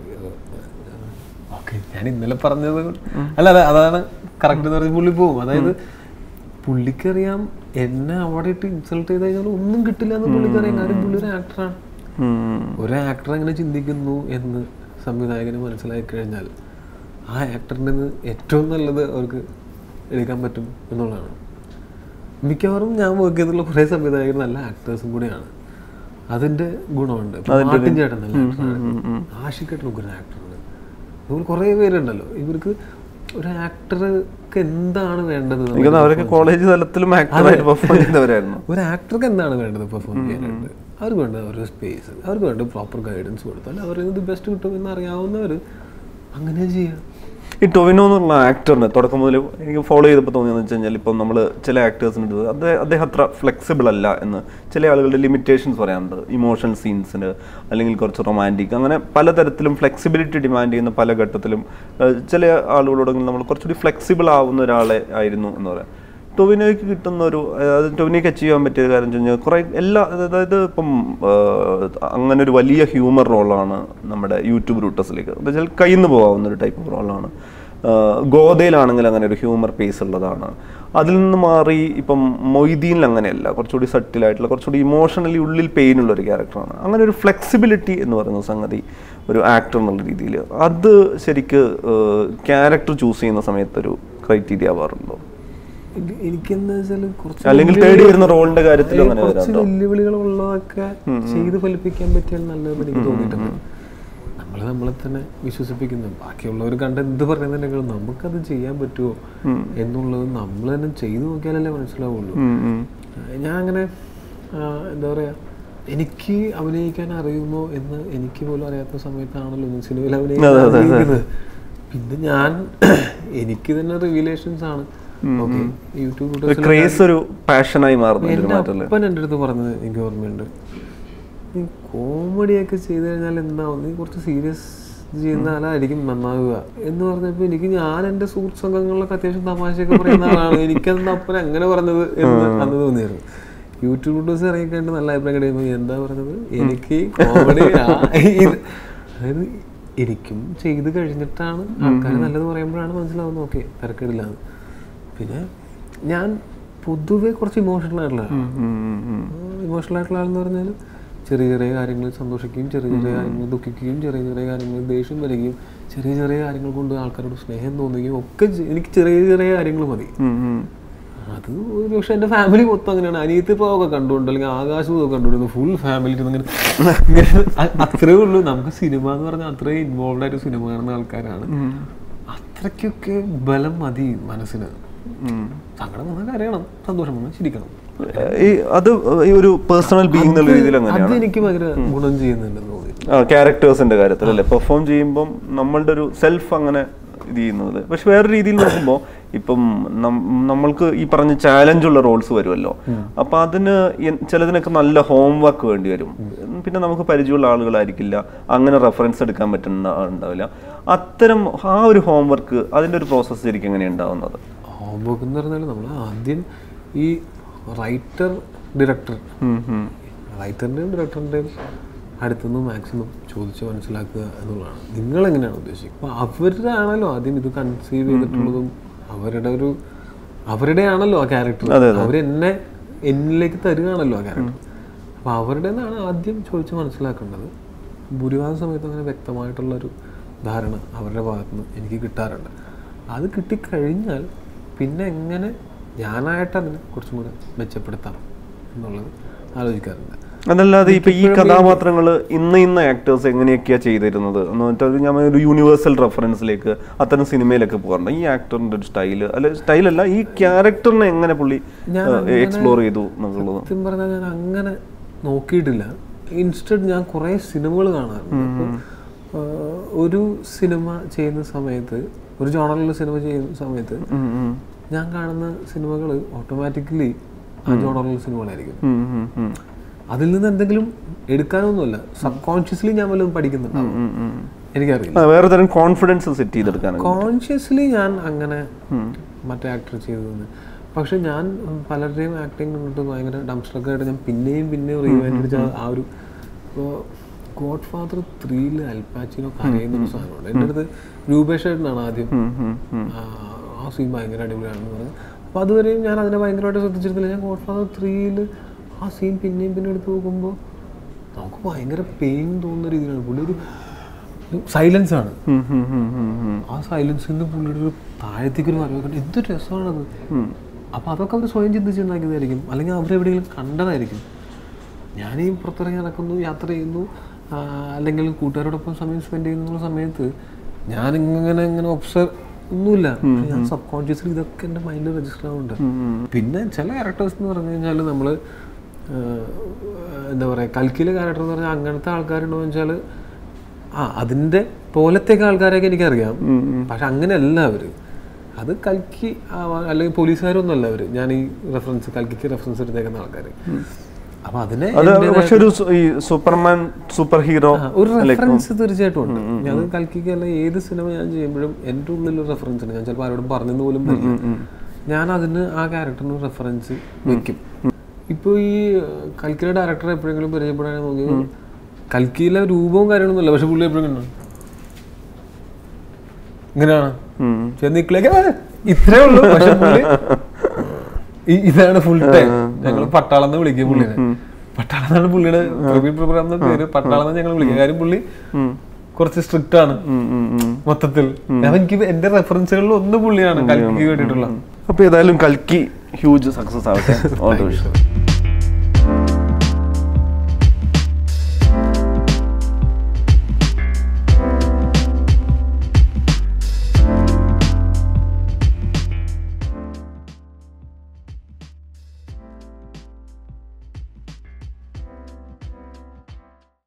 ഓക്കെ ഞാൻ ഇന്നലെ പറഞ്ഞത് കൊണ്ട്- അല്ല അല്ല അതാണ് കറക്റ്റ് എന്ന് പറഞ്ഞ് പുള്ളി പോകും അതായത് പുള്ളിക്കറിയാം എന്നെ അവിടെ ഇട്ട് ഇൻസൾട്ട് ചെയ്ത് കഴിഞ്ഞാൽ ഒന്നും കിട്ടില്ല എന്ന് പുള്ളിക്കറിയാം കാര്യം പുള്ളി ഒരു ആക്ടറാണ് ഉം. ഒരു ആക്ടർ എങ്ങനെ ചിന്തിക്കുന്നു എന്ന് സംവിധായകന് മനസ്സിലാക്കി കഴിഞ്ഞാൽ ആ ആക്ടറിൻ്റെ നിന്ന് ഏറ്റവും നല്ലത് അവർക്ക് എടുക്കാൻ പറ്റും എന്നുള്ളതാണ് മിക്കവാറും ഞാൻ വർക്ക് ചെയ്തിട്ടുള്ള കുറേ സംവിധായകർ നല്ല ആക്ടേഴ്സും കൂടിയാണ് അതിന്റെ ഗുണമുണ്ട് ഇപ്പൊ മാർട്ടിൻ ചേട്ടൻ നല്ല ആക്ടറാണ് ആഷിക്കേട്ടനൊക്കെ ഒരു ആക്ടറാണ് ഇവർ കുറേ പേരുണ്ടല്ലോ ഇവർക്ക് ഒരു ആക്ടർക്ക് എന്താണ് വേണ്ടത് എനിക്ക് തോന്നുന്നു അവരൊക്കെ കോളേജ് തലത്തിലും ആക്ടറായിട്ട് പെർഫോം ചെയ്തവരായിരുന്നു ഒരു ആക്ടർക്ക് എന്താണ് വേണ്ടത് പെർഫോം ചെയ്യാനായിട്ട് അവർക്ക് വേണ്ടത് അവരുടെ സ്പേസ് അവർക്ക് വേണ്ടത് പ്രോപ്പർ ഗൈഡൻസ് കൊടുത്താൽ അവരിൽ ഇത് ബെസ്റ്റ് കിട്ടും എന്ന് അറിയാവുന്നവർ അങ്ങനെ ചെയ്യാം ഈ ടൊവിനോ എന്നുള്ള ആക്ടറിന് തുടക്കം മുതൽ എനിക്ക് ഫോളോ ചെയ്തപ്പോൾ തോന്നിയെന്ന് വെച്ച് കഴിഞ്ഞാൽ ഇപ്പം നമ്മൾ ചില ആക്ടേഴ്സിന് അദ്ദേഹം അദ്ദേഹം അത്ര ഫ്ലെക്സിബിൾ അല്ല എന്ന് ചില ആളുകളുടെ ലിമിറ്റേഷൻസ് പറയാറുണ്ട് ഇമോഷൻ സീൻസിന് അല്ലെങ്കിൽ കുറച്ച് റൊമാൻറ്റിക് അങ്ങനെ പലതരത്തിലും ഫ്ലെക്സിബിലിറ്റി ഡിമാൻഡ് ചെയ്യുന്ന പല ഘട്ടത്തിലും ഏഹ്, ചില ആളുകളോടെങ്കിലും നമ്മൾ കുറച്ചുകൂടി ഫ്ലെക്സിബിൾ ആവുന്ന ഒരാളെ ആയിരുന്നു എന്ന് പറയാം ടൊവിനോയ്ക്ക് കിട്ടുന്ന ഒരു അതായത് ടൊവിനോയ്ക്ക് അച്ചീവ് ചെയ്യാൻ പറ്റിയ കാര്യം വെച്ച് കഴിഞ്ഞാൽ കുറേ എല്ലാ അതായത് ഇപ്പം ആഹ്, അങ്ങനെ ഒരു വലിയ ഹ്യൂമർ റോളാണ് നമ്മുടെ യൂട്യൂബ് റൂട്ടസിലേക്ക് എന്ന് വെച്ചാൽ കയ്യിൽ നിന്ന് പോകാവുന്ന ഒരു ടൈപ്പ് ഓഫ് റോളാണ് ഗോദയിലാണെങ്കിൽ അങ്ങനെ ഒരു ഹ്യൂമർ പേസ് ഉള്ളതാണ് അതിൽ നിന്ന് മാറി ഇപ്പം മൊയ്തീനിൽ അങ്ങനെയല്ല കുറച്ചുകൂടി സട്ടിലായിട്ടുള്ള കുറച്ചുകൂടി ഇമോഷണലി ഉള്ളിൽ പെയിൻ ഉള്ള ഒരു ക്യാരക്ടറാണ് അങ്ങനെ ഒരു ഫ്ലെക്സിബിലിറ്റി എന്ന് പറയുന്ന സംഗതി ഒരു ആക്ടർ എന്നുള്ള രീതിയിൽ അത് ശരിക്ക് ക്യാരക്ടർ ചൂസ് ചെയ്യുന്ന സമയത്ത് ഒരു ക്രൈറ്റീരിയ ആവാറുണ്ടോ എനിക്ക് എനിക്കെന്താ വെച്ചാൽ കുറച്ച് അല്ലെങ്കിൽ തേടി വരുന്ന റോളിന്റെ കാര്യത്തിലും അങ്ങനെ കുറച്ച് വരാറുണ്ടോ വെല്ലുവിളികളുള്ളതൊക്കെ ചെയ്ത് ഫലിപ്പിക്കാൻ പറ്റിയാൽ നല്ലതെന്ന് എനിക്ക് തോന്നിയിട്ടുണ്ട് നമ്മൾ നമ്മളെ തന്നെ വിശ്വസിപ്പിക്കുന്നു ബാക്കിയുള്ളവർ കണ്ട് എന്ത് പറയുന്നുണ്ടെങ്കിലും നമുക്കത് ചെയ്യാൻ പറ്റുമോ എന്നുള്ളത് നമ്മൾ തന്നെ ചെയ്തു നോക്കിയാലല്ലേ മനസ്സിലാവുള്ളൂ ഉം, ഉം. ഞാൻ അങ്ങനെ ആ, എന്താ പറയുക എനിക്ക് അഭിനയിക്കാൻ അറിയുമോ എന്ന് എനിക്ക് പോലും അറിയാത്ത സമയത്താണല്ലോ ഞാൻ സിനിമയിൽ അഭിനയിക്കാൻ ആഗ്രഹിക്കുന്നത് പിന്നെ ഞാൻ എനിക്ക് തന്നെ റിവീലേഷൻസ് ആണ് ഓക്കെ യൂട്യൂബ് ഒരു വീഡിയോസിൽ ക്രേസ് ഒരു പാഷനായി മാറുന്ന ഒരു എൻ്റെ മാറ്റല്ലേ അപ്പൻ എൻ്റെ അടുത്ത് പറഞ്ഞത് എനിക്ക് ഓർമ്മയുണ്ട് നീ കോമഡിയൊക്കെ ചെയ്ത് കഴിഞ്ഞാൽ എന്താവും നീ കുറച്ച് സീരിയസ് ചെയ്യുന്നാലായിരിക്കും നന്നാവുക എന്ന് പറഞ്ഞപ്പോൾ എനിക്ക് ഞാൻ എൻ്റെ സുഹൃത്ത് സംഘങ്ങളിലൊക്കെ അത്യാവശ്യം തമാശയൊക്കെ പറയുന്ന ആളാണ് എനിക്കന്ന് അപ്പൻ അങ്ങനെ പറഞ്ഞത് എന്ന് അന്ന് തോന്നിയായിരുന്നു യൂട്യൂബ് വീഡിയോസ് ഇറങ്ങിക്കണ്ട് നല്ല അഭിപ്രായം കഴിയുമ്പോൾ എന്താ പറഞ്ഞത് എനിക്ക് കോമഡി അതായത് എനിക്കും ചെയ്ത് കഴിഞ്ഞിട്ടാണ് ആൾക്കാർ നല്ലത് പറയുമ്പോഴാണ് മനസ്സിലാവുന്നത് ഓക്കെ തിരക്കേടില്ല എന്ന് പിന്നെ ഞാൻ പൊതുവെ കുറച്ച് ഇമോഷണൽ ആയിട്ടുള്ള ഇമോഷണൽ ആയിട്ടുള്ള ആളെന്ന് പറഞ്ഞാൽ ചെറിയ ചെറിയ കാര്യങ്ങളിൽ സന്തോഷിക്കുകയും ചെറിയ ചെറിയ കാര്യങ്ങൾ ദുഃഖിക്കുകയും ചെറിയ ചെറിയ കാര്യങ്ങളിൽ ദേഷ്യം വരികയും ചെറിയ ചെറിയ കാര്യങ്ങൾ കൊണ്ട് ആൾക്കാരോട് സ്നേഹം തോന്നുകയും ഒക്കെ ചെ- എനിക്ക് ചെറിയ ചെറിയ കാര്യങ്ങൾ മതി അത് ഒരു പക്ഷെ എൻ്റെ ഫാമിലി മൊത്തം അങ്ങനെയാണ് അനിയത്തി ഒക്കെ കണ്ടുകൊണ്ട് അല്ലെങ്കിൽ ആകാശമൊക്കെ കണ്ടുകൊണ്ട് ഫുൾ ഫാമിലി ഇങ്ങനെ ഇങ്ങനെ അ- അത്രേ ഉള്ളൂ നമുക്ക് സിനിമ എന്ന് പറഞ്ഞാൽ അത്രയും ഇൻവോൾവ് ആയിട്ട് സിനിമ കാണുന്ന ആൾക്കാരാണ് അത്രയ്ക്കൊക്കെ ബലം മതി മനസ്സിന് സങ്കടം വന്നാൽ കരയണം സന്തോഷം വന്നാൽ ചിരിക്കണം ഈ അത് ഈ ഒരു പേഴ്സണൽ ബീങ് എന്നുള്ള രീതിയിൽ അങ്ങനെയാണ് അത് എനിക്ക് ഭയങ്കര ഗുണം ചെയ്യുന്നുണ്ടെന്ന് തോന്നി ക്യാരക്ടേഴ്സിന്റെ കാര്യത്തിൽ അല്ലേ പെർഫോം ചെയ്യുമ്പം നമ്മളുടെ ഒരു സെൽഫ് അങ്ങനെ ഇത് ചെയ്യുന്നത് പക്ഷെ വേറെ രീതിയിൽ നോക്കുമ്പോൾ ഇപ്പം നം- നമ്മൾക്ക് ഈ പറഞ്ഞ ചാലഞ്ച് ഉള്ള റോൾസ് വരുമല്ലോ അപ്പൊ അതിന് എൻ- ചിലതിനൊക്കെ നല്ല ഹോംവർക്ക് വേണ്ടി വരും പിന്നെ നമുക്ക് പരിചയമുള്ള ആളുകളായിരിക്കില്ല അങ്ങനെ റെഫറൻസ് എടുക്കാൻ പറ്റുന്ന ഉണ്ടാവില്ല അത്തരം ആ ഒരു ഹോംവർക്ക് അതിന്റെ ഒരു പ്രോസസ്സ് ശരിക്കും എങ്ങനെയാണ് ഉണ്ടാവുന്നത് ഹോംവർക്ക് എന്ന് പറഞ്ഞാൽ നമ്മൾ ആദ്യം ഈ റൈറ്റർ ഡയറക്ടർ റൈറ്ററിൻ്റെയും ഡയറക്ടറിൻ്റെയും അടുത്തുനിന്ന് മാക്സിമം ചോദിച്ച് മനസ്സിലാക്കുക എന്നുള്ളതാണ് നിങ്ങൾ എങ്ങനെയാണ് ഉദ്ദേശിക്കുന്നത് അപ്പോൾ അവരുടെ ആണല്ലോ ആദ്യം ഇത് കൺസീവ് ചെയ്തിട്ടുള്ളതും അവരുടെ ഒരു അവരുടെ ആണല്ലോ ആ ക്യാരക്ടർ അവരെന്നെ എന്നിലേക്ക് തരികയാണല്ലോ ആ ക്യാരക്ടർ അപ്പോൾ അവരുടെ നിന്നാണ് ആദ്യം ചോദിച്ച് മനസ്സിലാക്കേണ്ടത് ഭൂരിഭാഗം സമയത്ത് അങ്ങനെ വ്യക്തമായിട്ടുള്ളൊരു ധാരണ അവരുടെ ഭാഗത്തുനിന്ന് എനിക്ക് കിട്ടാറുണ്ട് അത് കിട്ടിക്കഴിഞ്ഞാൽ പിന്നെ എങ്ങനെ ഞാനായിട്ട് അതിനെ കുറച്ചും കൂടെ മെച്ചപ്പെടുത്താം എന്നുള്ളത് ആലോചിക്കാറുണ്ട് അതല്ലാതെ ഇപ്പൊ ഈ കഥാപാത്രങ്ങൾ ഇന്ന് ഇന്ന ആക്ടേഴ്സ് എങ്ങനെയൊക്കെയാ ചെയ്തിരുന്നത് എന്ന് വെച്ചാൽ ഞാൻ ഒരു യൂണിവേഴ്സൽ റെഫറൻസിലേക്ക് അത്തരം സിനിമയിലൊക്കെ പോകാറുണ്ട് ഈ ആക്ടറിന്റെ ഒരു സ്റ്റൈല് അല്ല സ്റ്റൈലല്ല ഈ ക്യാരക്ടറിനെ എങ്ങനെ പുള്ളി എക്സ്പ്ലോർ ചെയ്തു എന്നുള്ളത് സത്യം പറഞ്ഞാൽ ഞാൻ അങ്ങനെ നോക്കിയിട്ടില്ല ഇൻസ്റ്റഡ് ഞാൻ കുറേ സിനിമകൾ കാണാറുണ്ട് അപ്പോൾ, ആ, ഒരു സിനിമ ചെയ്യുന്ന സമയത്ത് ഒരു ജോണറിലുള്ള സിനിമ ചെയ്യുന്ന സമയത്ത് ഉം, ഉം. ഞാൻ കാണുന്ന സിനിമകൾ ഓട്ടോമാറ്റിക്കലി ആ ജോണറിലുള്ള സിനിമകളായിരിക്കും ഉം, ഉം, ഉം. അതിൽ നിന്ന് എന്തെങ്കിലും എടുക്കാനൊന്നുമല്ല സബ് കോൺഷ്യസ്ലി ഞാൻ വല്ലതും പഠിക്കുന്നുണ്ടാവും ഉം, ഉം. എനിക്കറിയില്ല ആ, വേറെ തരം കോൺഫിഡൻസ് സെറ്റ് ചെയ്തെടുക്കാനൊക്കെ കോൺഷ്യസ്ലി ഞാൻ അങ്ങനെ മറ്റേ ആക്ടർ ചെയ്തതെന്ന് പക്ഷെ ഞാൻ പലരുടെയും ആക്ടിങ് കണ്ടിട്ട് ഭയങ്കര ഡംസ്റ്ററൊക്കെ ആയിട്ട് ഞാൻ പിന്നെയും പിന്നെയും റീവൈൻഡ് അടിച്ച ആ ഒരു ഇപ്പോൾ ഗോഡ് ഫാദർ ത്രീയിൽ അൽപ്പാച്ചിനോ കരയുന്ന ഒരു സാധനമുണ്ട് എൻ്റെ അടുത്ത് രൂപേഷ് ഏട്ടനാണ് ആദ്യം ഉം, ഉം, ഉം. ആ, ആ സീൻ ഭയങ്കര അടിപൊളിയാണെന്ന് പറഞ്ഞു അപ്പോൾ അതുവരെയും ഞാൻ അതിനെ ഭയങ്കരമായിട്ട് ശ്രദ്ധിച്ചിരുന്നില്ല ഞാൻ ഗോഡ് ഫാദർ ത്രീയിൽ ആ സീൻ പിന്നെയും പിന്നെ എടുത്ത് നോക്കുമ്പോൾ നമുക്ക് ഭയങ്കര പെയിൻ തോന്നുന്ന രീതിയിലാണ് പുള്ളി ഒരു സൈലൻസ് ആണ് ഉം, ഉം, ഉം, ഉം, ഉം. ആ സൈലൻസിൽ നിന്ന് പുള്ളിയുടെ ഒരു താഴത്തേക്ക് ഒരു വരവ് കണ്ട് എന്തൊരു രസമാണത് അപ്പോൾ അതൊക്കെ അവർ സ്വയം ചിന്തിച്ചുണ്ടാക്കിയതായിരിക്കും അല്ലെങ്കിൽ അവരെവിടെയെങ്കിലും കണ്ടതായിരിക്കും ഞാനീ പുറത്തിറങ്ങി നടക്കുന്നു യാത്ര ചെയ്യുന്നു ആ, അല്ലെങ്കിൽ കൂട്ടുകാരോടൊപ്പം സമയം സ്പെൻഡ് ചെയ്യുന്ന സമയത്ത് ഞാനിങ്ങനെ ഇങ്ങനെ ഒബ്സർവ് ഒന്നുമില്ല പക്ഷെ ഞാൻ സബ് കോൺഷ്യസ്ലി ഇതൊക്കെ എൻ്റെ മൈൻഡിൽ രജിസ്റ്റർ ആവുന്നുണ്ട് പിന്നെ ചില ക്യാരക്ടേഴ്സ് എന്ന് പറഞ്ഞു കഴിഞ്ഞാൽ നമ്മൾ എന്താ പറയുക കൽക്കിലെ ക്യാരക്ടർ എന്ന് പറഞ്ഞാൽ അങ്ങനത്തെ ആൾക്കാരുണ്ടോ എന്ന് വെച്ചാൽ ആ അതിൻ്റെ പോലത്തേക്ക് ആൾക്കാരെയൊക്കെ എനിക്കറിയാം പക്ഷെ അങ്ങനെയല്ല അവർ അത് കൽക്കി ആവാ- അല്ലെങ്കിൽ പോലീസുകാരൊന്നും അല്ല അവർ ഞാൻ ഈ റെഫറൻസ് കൽക്കിക്ക് റെഫറൻസ് എടുത്തേക്കുന്ന ആൾക്കാർ അപ്പൊ അതിനെ അത് പക്ഷെ ഒരു സു- ഈ സൂപ്പർമാൻ സൂപ്പർ ഹീറോ ആ, ഒരു റെഫറൻസ് തീർച്ചയായിട്ടും ഉണ്ട് ഞാൻ കൽക്കിക്ക് അല്ല ഏത് സിനിമ ഞാൻ ചെയ്യുമ്പോഴും എൻ്റെ ഉള്ളിൽ ഒരു റെഫറൻസ് ഉണ്ട് ഞാൻ ചിലപ്പോൾ ആരോടും പറഞ്ഞെന്ന് പോലും വരില്ല ഞാൻ അതിന് ആ ക്യാരക്ടറിന് റെഫറൻസ് വെക്കും ഇപ്പോൾ ഈ ഏഹ്, കൽക്കിയുടെ ഡയറക്ടറെ എപ്പോഴെങ്കിലും പരിചയപ്പെടാൻ നോക്കി കൽക്കിയിലെ രൂപവും കാര്യങ്ങളൊന്നുമില്ല പക്ഷെ പുള്ളി എപ്പോഴും കണ്ടു ഇങ്ങനെയാണ് ചെന്നിക്കിലേക്ക് ഇത്രേ ഉള്ളൂ പക്ഷെ പുള്ളി ഈ- ഇതാണ് ഫുൾ ടൈം ഞങ്ങൾ പട്ടാളം എന്ന് വിളിക്കുക പുള്ളിനെ പട്ടാളം എന്നാണ് പുള്ളിയുടെ പ്രവീൺ പ്രോഗ്രാം എന്ന പേര് പട്ടാളം എന്ന് ഞങ്ങൾ വിളിക്കുക കാര്യം പുള്ളി കുറച്ച് സ്ട്രിക്റ്റ് ആണ് മൊത്തത്തിൽ ഞാൻ എനിക്ക് എന്റെ റെഫറൻസുകളിൽ ഒന്ന് പുള്ളിയാണ് കൽക്കിക്ക് വേണ്ടിയിട്ടുള്ള അപ്പൊ ഏതായാലും കൽക്കി ഹ്യൂജ് സക്സസ് ആവട്ടെ ഓൾ ദ വിഷ്